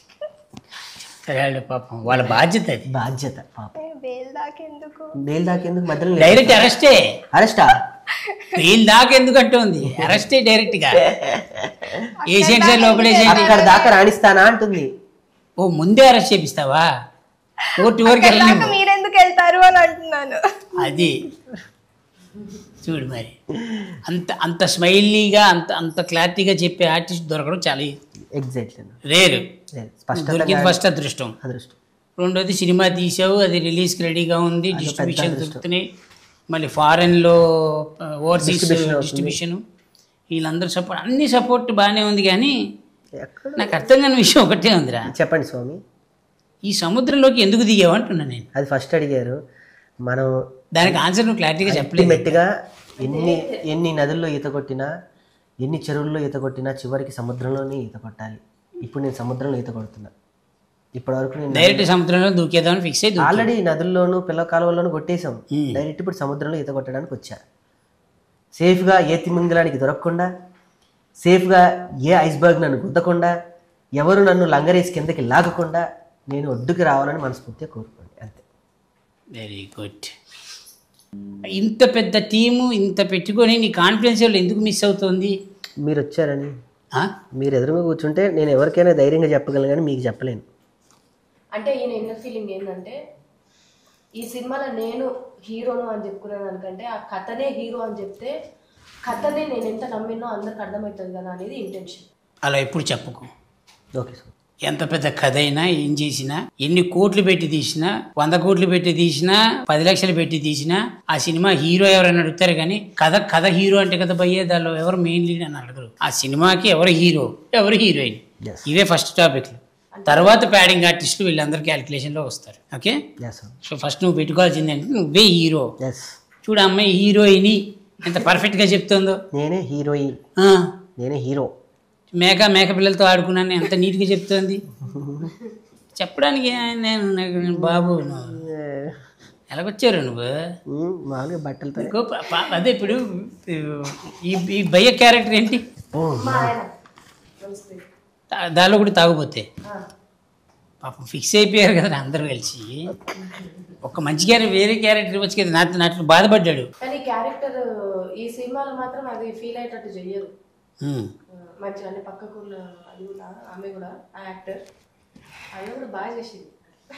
సరే వాళ్ళు పాపం వాళ్ళ బాధ్యత అది బాధ్యత పాప వేలు దాకెందుకు బెయిల్ దాకేందుకు మధ్యలో డైరెక్ట్ అరెస్టే అరెస్టా వీళ్ళ దాకా ఎందుకు అంటుంది అరెస్టే డైరెక్ట్ గా ఏషియన్ సార్ లోపలేసేయండి అక్కడ దాకా రాణిస్తానా అంటుంది ఓ ముందే అరెస్ట్ చేపిస్తావా కోర్టు వరకు వెళ్ళని దాకా మీరెందుకు వెళ్తారు అని అంటున్నాను అది చూడు మరి అంత అంత స్మైలీగా అంత అంత క్లారిటీగా చెప్పే ఆర్టిస్ట్ దొరకడం చాలా ఎగ్జాక్ట్లీ రేరు స్పష్టత దొరికింది ఫస్ట్ అదృష్టం అదృష్టం రెండోది సినిమా తీసావు అది రిలీజ్కి రెడీగా ఉంది డిస్ట్రిబ్యూషన్ దొరుకుతున్నాయి మళ్ళీ ఫారెన్లో ఓవర్సీస్ డిస్ట్రిబ్యూషన్ వీళ్ళందరూ సపోర్ట్ అన్ని సపోర్ట్ బాగానే ఉంది కానీ ఎక్కడ నాకు అర్థం కాని విషయం ఒకటే ఉందిరా చెప్పండి స్వామి ఈ సముద్రంలోకి ఎందుకు దిగావు అంటున్నా నేను అది ఫస్ట్ అడిగారు మనం దానికి ఆన్సర్ నువ్వు క్లారిటీగా చెప్పలేదు మెట్టుగా ఎన్ని ఎన్ని నదుల్లో ఈత కొట్టినా ఎన్ని చెరువుల్లో ఈత కొట్టినా చివరికి సముద్రంలోనే ఈత కొట్టాలి ఇప్పుడు నేను సముద్రంలో ఈత కొడుతున్నా ఇప్పటివరకు నేను డైరెక్ట్ సముద్రంలో దూకేద్దామని ఫిక్స్ అయ్యి దూకి- ఆల్రెడీ నదుల్లోనూ పిల్ల కాలువల్లోనూ కొట్టేశాం Hmm. డైరెక్ట్ ఇప్పుడు సముద్రంలో ఈత కొట్టడానికి వచ్చా సేఫ్గా ఏ తిమింగలానికి దొరకకుండా సేఫ్గా ఏ ఐస్బర్గ్ నన్ను గుద్దకుండా ఎవరు నన్ను లంగరేసి కిందకి లాగకుండా నేను ఒడ్డుకి రావాలని మనస్ఫూర్తిగా కోరుకోండి అంతే వెరీ గుడ్ ఇంత పెద్ద టీము ఇంత పెట్టుకొని నీ కాన్ఫిడెన్స్ లెవెల్ ఎందుకు మిస్ అవుతుంది మీరు వచ్చారని ఆ? మీరు ఎదురుగా కూర్చుంటే నేను ఎవరికైనా ధైర్యంగా చెప్పగలను కానీ మీకు చెప్పలేను అంటే ఈయన ఇన్నర్ ఫీలింగ్ ఏంటంటే ఈ సినిమాలో నేను హీరోను అని చెప్పుకునే దానికంటే ఆ కథనే హీరో అని చెప్తే కథనే నేను ఎంత నమ్మినో అందరికి అర్థమవుతుంది కదా అనేది ఇంటెన్షన్ అలా ఎప్పుడు చెప్పుకో ఓకే సార్ ఎంత పెద్ద కథ అయినా ఏం చేసినా ఎన్ని కోట్లు పెట్టి తీసినా వంద కోట్లు పెట్టి తీసినా పది లక్షలు పెట్టి తీసినా ఆ సినిమా హీరో ఎవరైనా అడుగుతారు కానీ కథ కథ హీరో అంటే కదా భయ్యే దానిలో ఎవరు మెయిన్ లీడ్ అని అడగరు ఆ సినిమాకి ఎవరు హీరో ఎవరు హీరోయిన్ Yes. ఇవే ఫస్ట్ టాపిక్లు తర్వాత ప్యాడింగ్ ఆర్టిస్టులు వీళ్ళందరూ క్యాలిక్యులేషన్లో వస్తారు okay yes sir so first నువ్వు పెట్టుకోవాల్సింది అంటే నువ్వే హీరో ఎస్ చూడు ఆ అమ్మాయి హీరోయిని ఎంత పర్ఫెక్ట్గా చెప్తుందో నేనే హీరోయిన్ ఆ, నేనే హీరో మేక మేక పిల్లలతో ఆడుకున్నాను ఎంత నీట్గా చెప్తోంది చెప్పడానికి ఏ- నేను నాకు నేను బాబు నువ్వు ఎలాగొచ్చారు నువ్వు ఉమ్, మామూలుగా బట్టలతో ఇంకో ప- ప- అదే ఇప్పుడు ఈ ఈ భయ్య క్యారెక్టర్ ఏంటి ఓ, మా ఆయన నమస్తే. దా- దానిలో కూడా తాగుపోతే ఆ, పాపం ఫిక్స్ అయిపోయారు కదా అందరూ కలిసి ఒక మంచి క్యారెక్టర్ వేరే క్యారెక్టర్ వచ్చి కదా నాతో నాట్లో బాధపడ్డాడు కానీ క్యారెక్టర్ ఈ సినిమాలో మాత్రం అది ఫీల్ అయ్యేటట్టు చెయ్యరు ఉమ్. ఆ, మంచిగా అన్ని పక్కకు ఉన్న అది కూడా ఆమె కూడా ఆ యాక్టర్ ఆమె కూడా బాగా చేసింది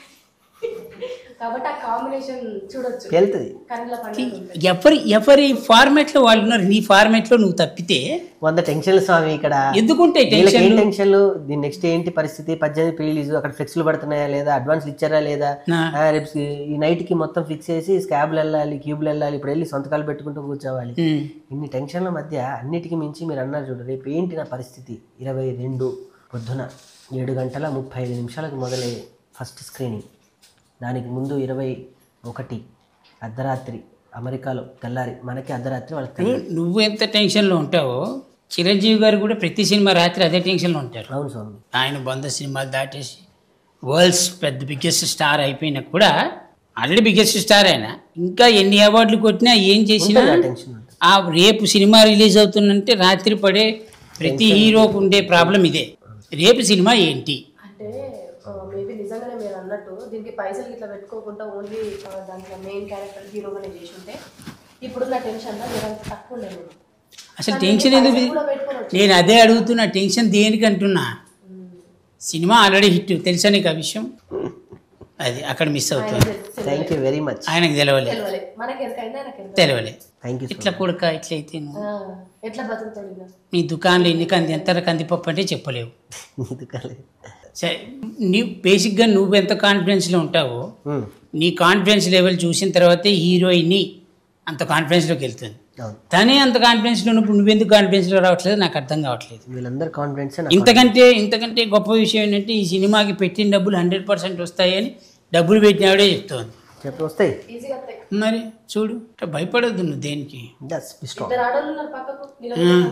కాబట్టి ఆ కాంబినేషన్ చూడొచ్చు వెళ్తుంది కళ్ళ పండుగ ఎవరి ఎవరి ఫార్మాట్లో వాళ్ళు ఉన్నారు నీ ఫార్మాట్లో నువ్వు తప్పితే వంద టెన్షన్లు స్వామి ఇక్కడ ఎందుకుంటే వీళ్ళకి ఏం టెన్షన్ టెన్షన్లు దీని నెక్స్ట్ ఏంటి పరిస్థితి పద్దెనిమిది ప్రీలీజ్ అక్కడ ఫ్లెక్స్లు పడుతున్నాయా లేదా అడ్వాన్స్ ఇచ్చారా లేదా నా. ఆ, రేపు ఈ నైట్ కి మొత్తం ఫిక్స్ చేసి స్కాబ్లు వెళ్ళాలి క్యూబ్లు వెళ్ళాలి ఇప్పుడు వెళ్ళి సొంతకాలు పెట్టుకుంటూ కూర్చోవాలి ఉమ్. ఇన్ని టెన్షన్ల మధ్య అన్నిటికీ మించి మీరు అన్నారు చూడు రేపు ఏంటి నా పరిస్థితి ఇరవై రెండు పొద్దున ఏడు గంటల ముప్పై ఐదు నిమిషాలకు మొదలయ్యే ఫస్ట్ స్క్రీనింగ్ దానికి ముందు ఇరవై ఒకటి అర్ధరాత్రి అమెరికాలో తెల్లారి మనకి అర్ధరాత్రి వాళ్ళకి తెల్లారి. నువ్వు ఎంత టెన్షన్లో ఉంటావో చిరంజీవి గారు కూడా ప్రతి సినిమా రాత్రి అదే టెన్షన్లో ఉంటారు అవును స్వామి ఆయన వంద సినిమాలు దాటేసి వరల్డ్స్ పెద్ద బిగ్గెస్ట్ స్టార్ అయిపోయినా కూడా ఆల్రెడీ బిగ్గెస్ట్ స్టార్ ఆయన ఇంకా ఎన్ని అవార్డులు కొట్టినా ఏం చేసినా ఉంటుంది ఆ టెన్షన్ ఉంటుంది. ఆ రేపు సినిమా రిలీజ్ అవుతుందంటే రాత్రి పడే ప్రతి హీరోకు ఉండే ప్రాబ్లం ఇదే రేపు సినిమా ఏంటి అంటే మేబీ నిజంగానే మీరు అన్నట్టు దీనికి పైసలు ఇట్లా పెట్టుకోకుండా ఓన్లీ దాంట్లో మెయిన్ క్యారెక్టర్ హీరోగానే చేసి ఉంటే ఇప్పుడున్న టెన్షన్ జరంత తక్కువ ఉండేది నేను. అసలు టెన్షన్ ఎందుకు పైసలు కూడా పెట్టుకొని వచ్చి- నేను అదే అడుగుతున్నా టెన్షన్ దేనికి అంటున్నా సినిమా ఆల్రెడీ హిట్ తెలుసా నీకు ఆ విషయం అది అక్కడ మిస్ అవుతుంది థ్యాంక్ యూ వెరీ మచ్ ఆయనకు తెలవలే తెలియలే మనకి ఎరకైందా నాకు ఎరక తెలవలే థ్యాంక్ యూ ఇట్లా కొడుక ఇట్లయితే నువ్వు ఎట్లా బతుకుతాడు ఇక నీ దుకాణంలో ఎన్ని కంది ఎంత కందిపప్పు అంటే చెప్పలేవు సరే నీ బేసిక్గా నువ్వు ఎంత కాన్ఫిడెన్స్లో ఉంటావో నీ కాన్ఫిడెన్స్ లెవెల్ చూసిన తర్వాతే హీరోయిన్ని అంత కాన్ఫిడెన్స్లోకి వెళ్తుంది అవును తనే అంత కాన్ఫిడెన్స్లో ఉన్నప్పుడు నువ్వెందుకు కాన్ఫిడెన్స్లో రావట్లేదు నాకు అర్థం కావట్లేదు వీళ్ళందరూ కాన్ఫిడెన్స్ ఇంతకంటే ఇంతకంటే గొప్ప విషయం ఏంటంటే ఈ సినిమాకి పెట్టిన డబ్బులు హండ్రెడ్ పర్సెంట్ వస్తాయని డబ్బులు పెట్టినవాడే చెప్తోంది చెప్పి వస్తాయి ఈజీగా వస్తాయి మరి చూడు ఇట్లా భయపడొద్దు నువ్వు దేనికి దట్స్ బి స్ట్రాంగ్ ఇద్దరు ఆడోళ్ళు ఉన్నారు పక్కకు నిలబడి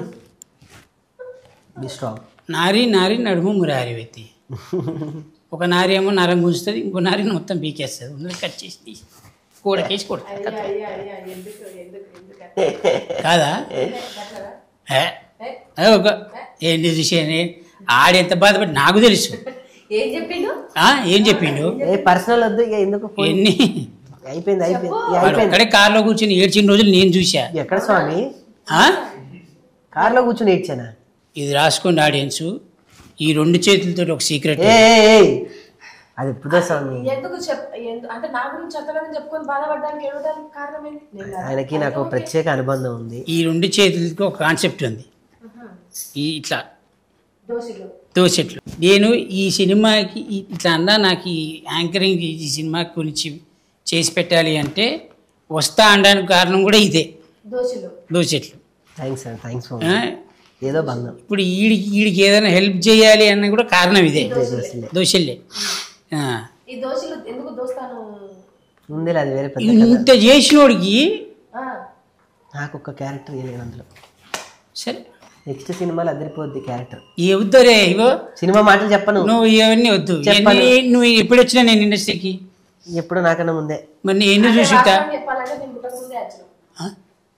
బి స్ట్రాంగ్ నారి నారి నడుము మురారి వ్యక్తి ఒక నారి ఏమో నరం గుంజుతుంది ఇంకో నారిని మొత్తం పీకేస్తుంది ఉన్నది కట్ చేసి తీసి కూడకేసి కొడుతుంది అయ్యా అయ్యా అయ్యా ఎందుకు ఎందుకు ఎందుకు కాదా అట్లా ఏ? ఏ ఒక ఏంటి విషయం ఆడెంత బాధపడి నాకు తెలుసు ఏం చెప్పిండు ఆ, ఏం చెప్పిండు ఏ పర్సనల్ వద్దు ఇక ఎందుకు phone? ఎన్ని అయిపోయింది అయిపోయింది ఇక వాడు అయిపోయింది ఒక్కడే కార్లో కూర్చొని ఏడ్చిన రోజులు నేను చూసా ఎక్కడ స్వామి ఆ? కార్లో కూర్చుని ఏడ్చానా ఇది రాసుకోండి ఆడియన్స్ ఈ రెండు చేతులతో ఒక సీక్రెట్ ఏ ఏ, ఏ. అది ఎప్పుడో స్వామి ఎందుకు చెప్ ఎందు- అంటే నా గురించి చెత్తగానే చెప్పుకొని బాధపడడానికి ఏడవడానికి కారణం ఏంటి నేను కాదా? ఆయనకి నాకు ఒక ప్రత్యేక అనుబంధం ఉంది ఈ రెండు చేతులకి ఒక కాన్సెప్ట్ ఉంది ఈ ఇట్లా దోషులు దోచెట్లు నేను ఈ సినిమాకి ఈ- ఇట్లా అన్నా నాకు ఈ యాంకరింగ్ ఈ సినిమా గురించి చేసి పెట్టాలి అంటే వస్తా అనడానికి కారణం కూడా ఇదే దోషులు దోచెట్లు థ్యాంక్స్ అండి థ్యాంక్స్ ఫర్ ఆ? ఏదో బంధం ఇప్పుడు ఈడికి ఈడికి ఏదైనా హెల్ప్ చేయాలి అన్న కూడా కారణం ఇదే దోషులే ఆ. ఈ దోషులు ఎందుకు దోస్తాను ఉందిలే అది వేరే పెద్ద కథ ఇంత చేసినోడికి ఆ, నాకు ఒక క్యారెక్టర్ ఇవ్వలేదు అందులో సరే నెక్స్ట్ సినిమాలో అదిరిపోద్ది క్యారెక్టర్ ఈ వద్దురే ఇవో సినిమా మాటలు చెప్పను నువ్వు ఇవన్నీ వద్దు చెప్పను. ఇవన్నీ నువ్వు ఎప్పుడు వచ్చినా నేను ఇండస్ట్రీకి ఎప్పుడు నాకన్నా ముందే మరి నేను ఎన్ని చూసుంటా వాస్తవం చెప్పాలంటే నేను పుట్టక ముందే వచ్చిన ఆ?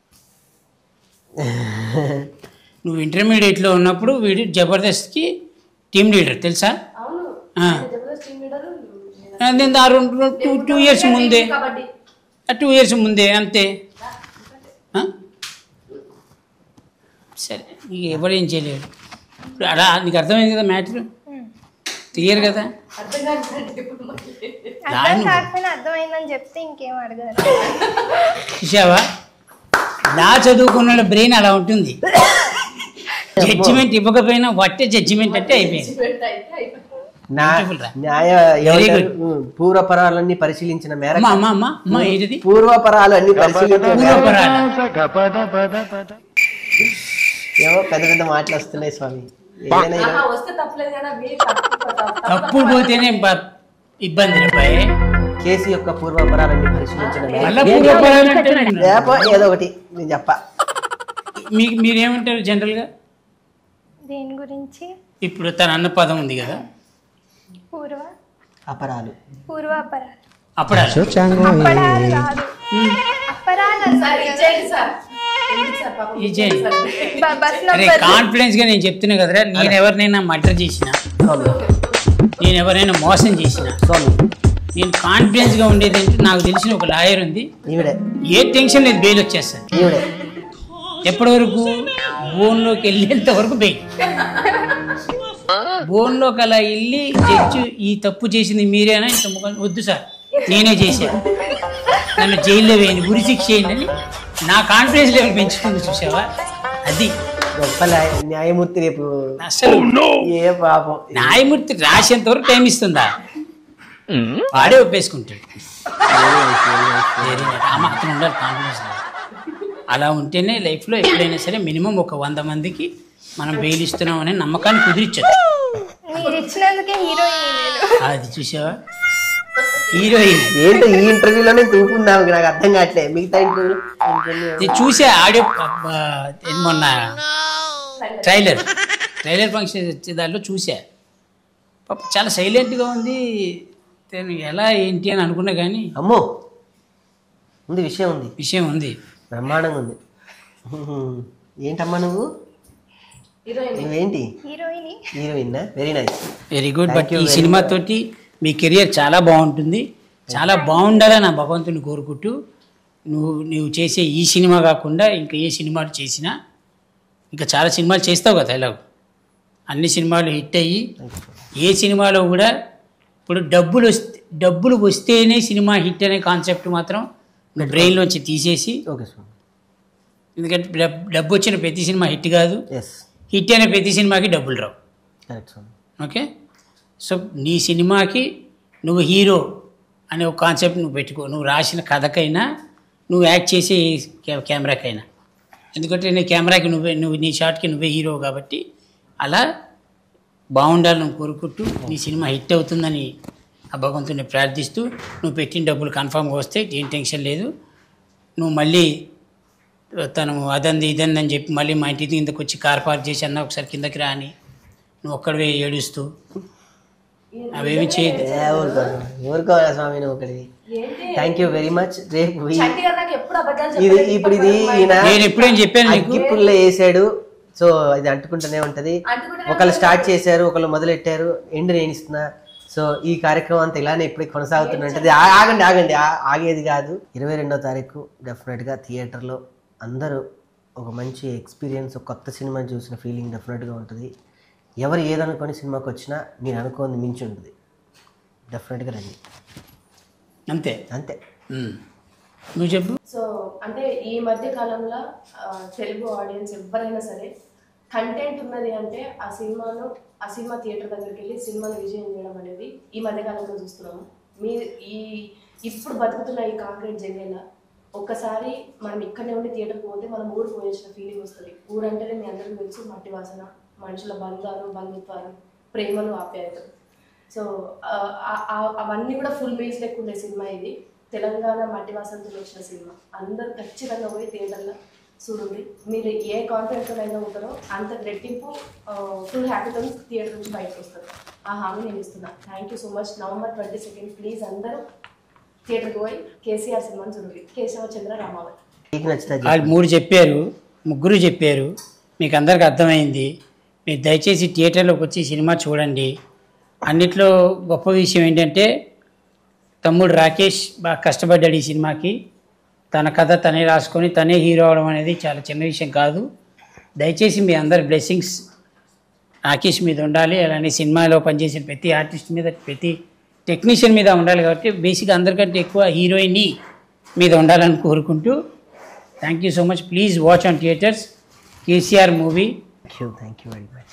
నువ్వు ఇంటర్మీడియట్లో ఉన్నప్పుడు వీడు జబర్దస్త్కి టీమ్ లీడర్ తెలుసా అవును ఆ. ఆయన జబర్దస్త్ టీమ్ లీడర్ నేను ఆ రెండు టూ టూ ఇయర్స్ ముందే కబడ్డీ ఆ టూ ఇయర్స్ ముందే అంతే ఆ? సరే నీకు ఎవరేం చేయలేడు ఇప్పుడు అలా నీకు అర్థమైంది కదా మ్యాటర్ క్లియర్ కదా అర్థం కాదు ఇప్పుడు మళ్ళీ. అర్థం కాకపోయినా అర్థమైందని చెప్తే ఇంకేం అడగరు చూసావా నా చదువుకున్న బ్రెయిన్ అలా ఉంటుంది జడ్జిమెంట్ ఇవ్వకపోయినా వట్టే జడ్జిమెంట్ అంటే అయిపోయింది పెడతా అయితే అయిపోయింది. నా Beautiful రా. న్యాయ Very ఏమంటారు? ఉమ్, పూర్వపరాలన్నీ పరిశీలించిన మేర అమ్మా అమ్మా అమ్మా అమ్మా ఏంటిది పూర్వపరాలన్నీ పరిశీలించిన మేర పూర్వపరాల ఏమో పెద్ద పెద్ద మాటలు వస్తున్నాయి స్వామి ఏదైనా ఇలా- ఆహా, వస్తే తప్పలేదు కదా మీ తప్పు తప్పు- తప్పుడు పోతేనే బ- ఇబ్బంది అబ్బాయి కేసు యొక్క పూర్వపరాలన్నీ పరిశీలించిన మేర మళ్ళా పూర్వపరాలు అంటే నేను- లేపో ఏదో ఒకటి నేను చెప్ప మీకు మీరేమంటారు జనరల్గా దేని గురించి ఇప్పుడు తన అన్న పదం ఉంది కదా పూర్వ అపరాలు పూర్వాపరాలు అప్పుడు అప్పడాలు కాదు అప్పరాలు సార్ అన్నారు కదా. ఇచ్చేయండి సార్ ఎందుకు సార్ పాపం ఇచ్చేయండి. బ- బస్ అరే నంబర్ కాన్ఫిడెన్స్ గా నేను చెప్తున్నా కదరా నేను ఎవరినైనా మర్డర్ చేసిన నేను ఎవరైనా మోసం చేసిన స్వామి నేను కాన్ఫిడెన్స్ గా ఉండేది అంటే నాకు తెలిసిన ఒక లాయర్ ఉంది ఈవిడే ఏ టెన్షన్ లేదు బెయిల్ వచ్చేస్తుంది ఈవిడే ఎప్పటి వరకు బోన్లోకి వెళ్ళేంత వరకు బెయిల్ బోన్లోకి అలా వెళ్ళి జడ్జి ఈ తప్పు చేసింది మీరేనా ఇంత ముఖం వద్దు సార్ నేనే చేశాను నన్ను జైల్లో వేయండి గురి శిక్ష చేయండి అని నా కాన్ఫిడెన్స్ లెవెల్ పెంచుతుంది చూసావా అది గొప్ప న్యాయ- న్యాయమూర్తి రేపు అసలు ఏ పాపం న్యాయమూర్తి రాసేంత వరకు టైం ఇస్తుందా వాడే ఒప్పేసుకుంటాడు Very nice. ఆ మాత్రం ఉండాలి కాన్ఫిడెన్స్ అలా ఉంటేనే లైఫ్లో ఎప్పుడైనా సరే మినిమం ఒక వంద మందికి మనం బెయిల్ ఇస్తున్నాం అనే నమ్మకాన్ని కుదిరించచ్చు మీరు ఇచ్చినందుకే హీరోయిన్ నేను అది చూసావా హీరోయిన్ ఏంటో ఈ ఇంటర్వ్యూలోనే తూపుందాం నాకు అర్థం కావట్లేదు మిగతా ఇంటర్వ్యూ ఇంటర్వ్యూ నేను చూసా ఆడియో అబ్బా, ఇది మొన్న ట్రైలర్ ట్రైలర్ ఫంక్షన్ వచ్చే దాంట్లో చూసా పాప చాలా సైలెంట్గా ఉంది నేను ఎలా ఏంటి అని అనుకున్నా కానీ అమ్మో ఉంది విషయం ఉంది విషయం ఉంది బ్రహ్మాండంగా ఉంది హ్మ్. ఏంటమ్మా నువ్వు హీరోయిన్ నువ్వేంటి heroine heroine very nice very good Thank but you ఈ very సినిమా తోటి మీ కెరియర్ చాలా బాగుంటుంది చాలా బాగుండాలని నా భగవంతుని కోరుకుంటూ నువ్వు నువ్వు చేసే ఈ సినిమా కాకుండా ఇంకా ఏ సినిమాలు చేసినా ఇంకా చాలా సినిమాలు చేస్తావు కదా ఇలా అన్ని సినిమాలు హిట్ అయ్యి ఏ సినిమాలో కూడా ఇప్పుడు డబ్బులు వస్తే డబ్బులు వస్తేనే సినిమా హిట్ అనే కాన్సెప్ట్ మాత్రం నువ్వు బ్రెయిన్లోంచి తీసేసి ఓకే స్వామి ఎందుకంటే డబ్- డబ్బు వచ్చిన ప్రతి సినిమా హిట్ కాదు ఎస్ హిట్ అయిన ప్రతి సినిమాకి డబ్బులు రావు కరెక్ట్ స్వామి ఓకే సో నీ సినిమాకి నువ్వు హీరో అనే ఒక కాన్సెప్ట్ నువ్వు పెట్టుకో నువ్వు రాసిన కథకైనా నువ్వు యాక్ట్ చేసే కె- కెమెరాకైనా ఎందుకంటే నీ కెమెరాకి నువ్వే నువ్వు నీ షాట్కి నువ్వే హీరో కాబట్టి అలా బాగుండాలని కోరుకుంటూ నీ సినిమా హిట్ అవుతుందని ఆ భగవంతుని ప్రార్థిస్తూ నువ్వు పెట్టిన డబ్బులు కన్ఫామ్గా వస్తే ఏం టెన్షన్ లేదు నువ్వు మళ్ళీ తను అదంది ఇదంది అని చెప్పి మళ్ళీ మా ఇంటి కిందకి వచ్చి కార్ పార్క్ చేసి అన్న ఒకసారి కిందకి రా అని నువ్వు ఒక్కడివే ఏడుస్తూ అవేమి చేయదు ఏ ఊరుకోవాలి ఊరుకోవాలి స్వామి నువ్వు ఒకటి ఏంటి థ్యాంక్ యూ వెరీ మచ్ రేపు ఈ- చంటి గారు నాకు ఎప్పుడు అబద్ధాలు ఇది చెప్పలేదు. ఇప్పుడు ఇది ఈయన నేను ఎప్పుడేం చెప్పాను నీకు అగ్గి పుల్ల వేసాడు సో ఇది అంటుకుంటూనే ఉంటది అంటుకుంటూనే ఒకళ్ళు స్టార్ట్ చేశారు ఒకళ్ళు మొదలెట్టారు ఎండ్ నేను ఇస్తున్నా సో ఈ కార్యక్రమం అంతా ఇలానే ఇప్పుడు కొనసాగుతుంటుంది ఆ- ఆగండి ఆగండి ఆ- ఆగేది కాదు ఇరవై రెండో తారీఖు డెఫినెట్గా థియేటర్లో అందరూ ఒక మంచి ఎక్స్పీరియన్స్ ఒక కొత్త సినిమా చూసిన ఫీలింగ్ డెఫినెట్గా ఉంటుంది ఎవరు ఏదనుకొని సినిమాకి వచ్చినా నేను అనుకోని మించి ఉంటుంది డెఫినెట్గా రండి అంతే అంతే ఉమ్. నువ్వు చెప్పు సో అంటే ఈ మధ్య కాలంలో ఆ, తెలుగు ఆడియన్స్ ఎవరైనా సరే కంటెంట్ ఉన్నది అంటే ఆ సినిమాను ఆ సినిమా థియేటర్ దగ్గరికి వెళ్ళి సినిమాను విజయం చేయడం అనేది ఈ మధ్య కాలంలో చూస్తున్నాము మీ ఈ ఇప్పుడు బతుకుతున్న ఈ కాంక్రీట్ జంగేలా ఒక్కసారి మనం ఇక్కడనే ఉండి థియేటర్కి పోతే మనం ఊరు పోయేసిన ఫీలింగ్ వస్తుంది ఊరంటేనే మీ అందరికీ తెలుసు మట్టి వాసన మనుషుల బంధాలు బంధుత్వాలు ప్రేమలు ఆప్యాయతలు సో ఆ, ఆ- ఆ- అవన్నీ కూడా ఫుల్ మీల్స్ లెక్క ఉండే సినిమా ఇది తెలంగాణ మట్టి వాసనతో వచ్చిన సినిమా అందరూ ఖచ్చితంగా పోయి థియేటర్లో చూడండి మీరు ఏ కాన్ఫిడెంట్తో అయినా ఉంటారో అంత రెట్టింపు ఫుల్ హ్యాపీతో థియేటర్ నుంచి బయటకు వస్తారు ఆ హామీ నేను ఇస్తున్నా thank you so much November twenty second please అందరూ థియేటర్కి పోయి కేసీఆర్ సినిమాని చూడండి కేశవచంద్ర రామావతి మీకు నచ్చితే వాళ్ళు మూడు చెప్పారు ముగ్గురు చెప్పారు మీకు అందరికి అర్థమైంది మీరు దయచేసి థియేటర్లోకి వచ్చి ఈ సినిమా చూడండి అన్నిట్లో గొప్ప విషయం ఏంటంటే తమ్ముడు రాకేష్ బాగా కష్టపడ్డాడు ఈ సినిమాకి తన కథ తనే రాసుకొని తనే హీరో అవడం అనేది చాలా చిన్న విషయం కాదు దయచేసి మీ అందరి బ్లెస్సింగ్స్ రాకేష్ మీద ఉండాలి అలానే సినిమాలో పనిచేసిన ప్రతి ఆర్టిస్ట్ మీద ప్రతి టెక్నీషియన్ మీద ఉండాలి కాబట్టి బేసిక్గా అందరికంటే ఎక్కువ హీరోయిన్ మీద ఉండాలని కోరుకుంటూ thank you so much please watch on theatres KCR movie thank you thank you very much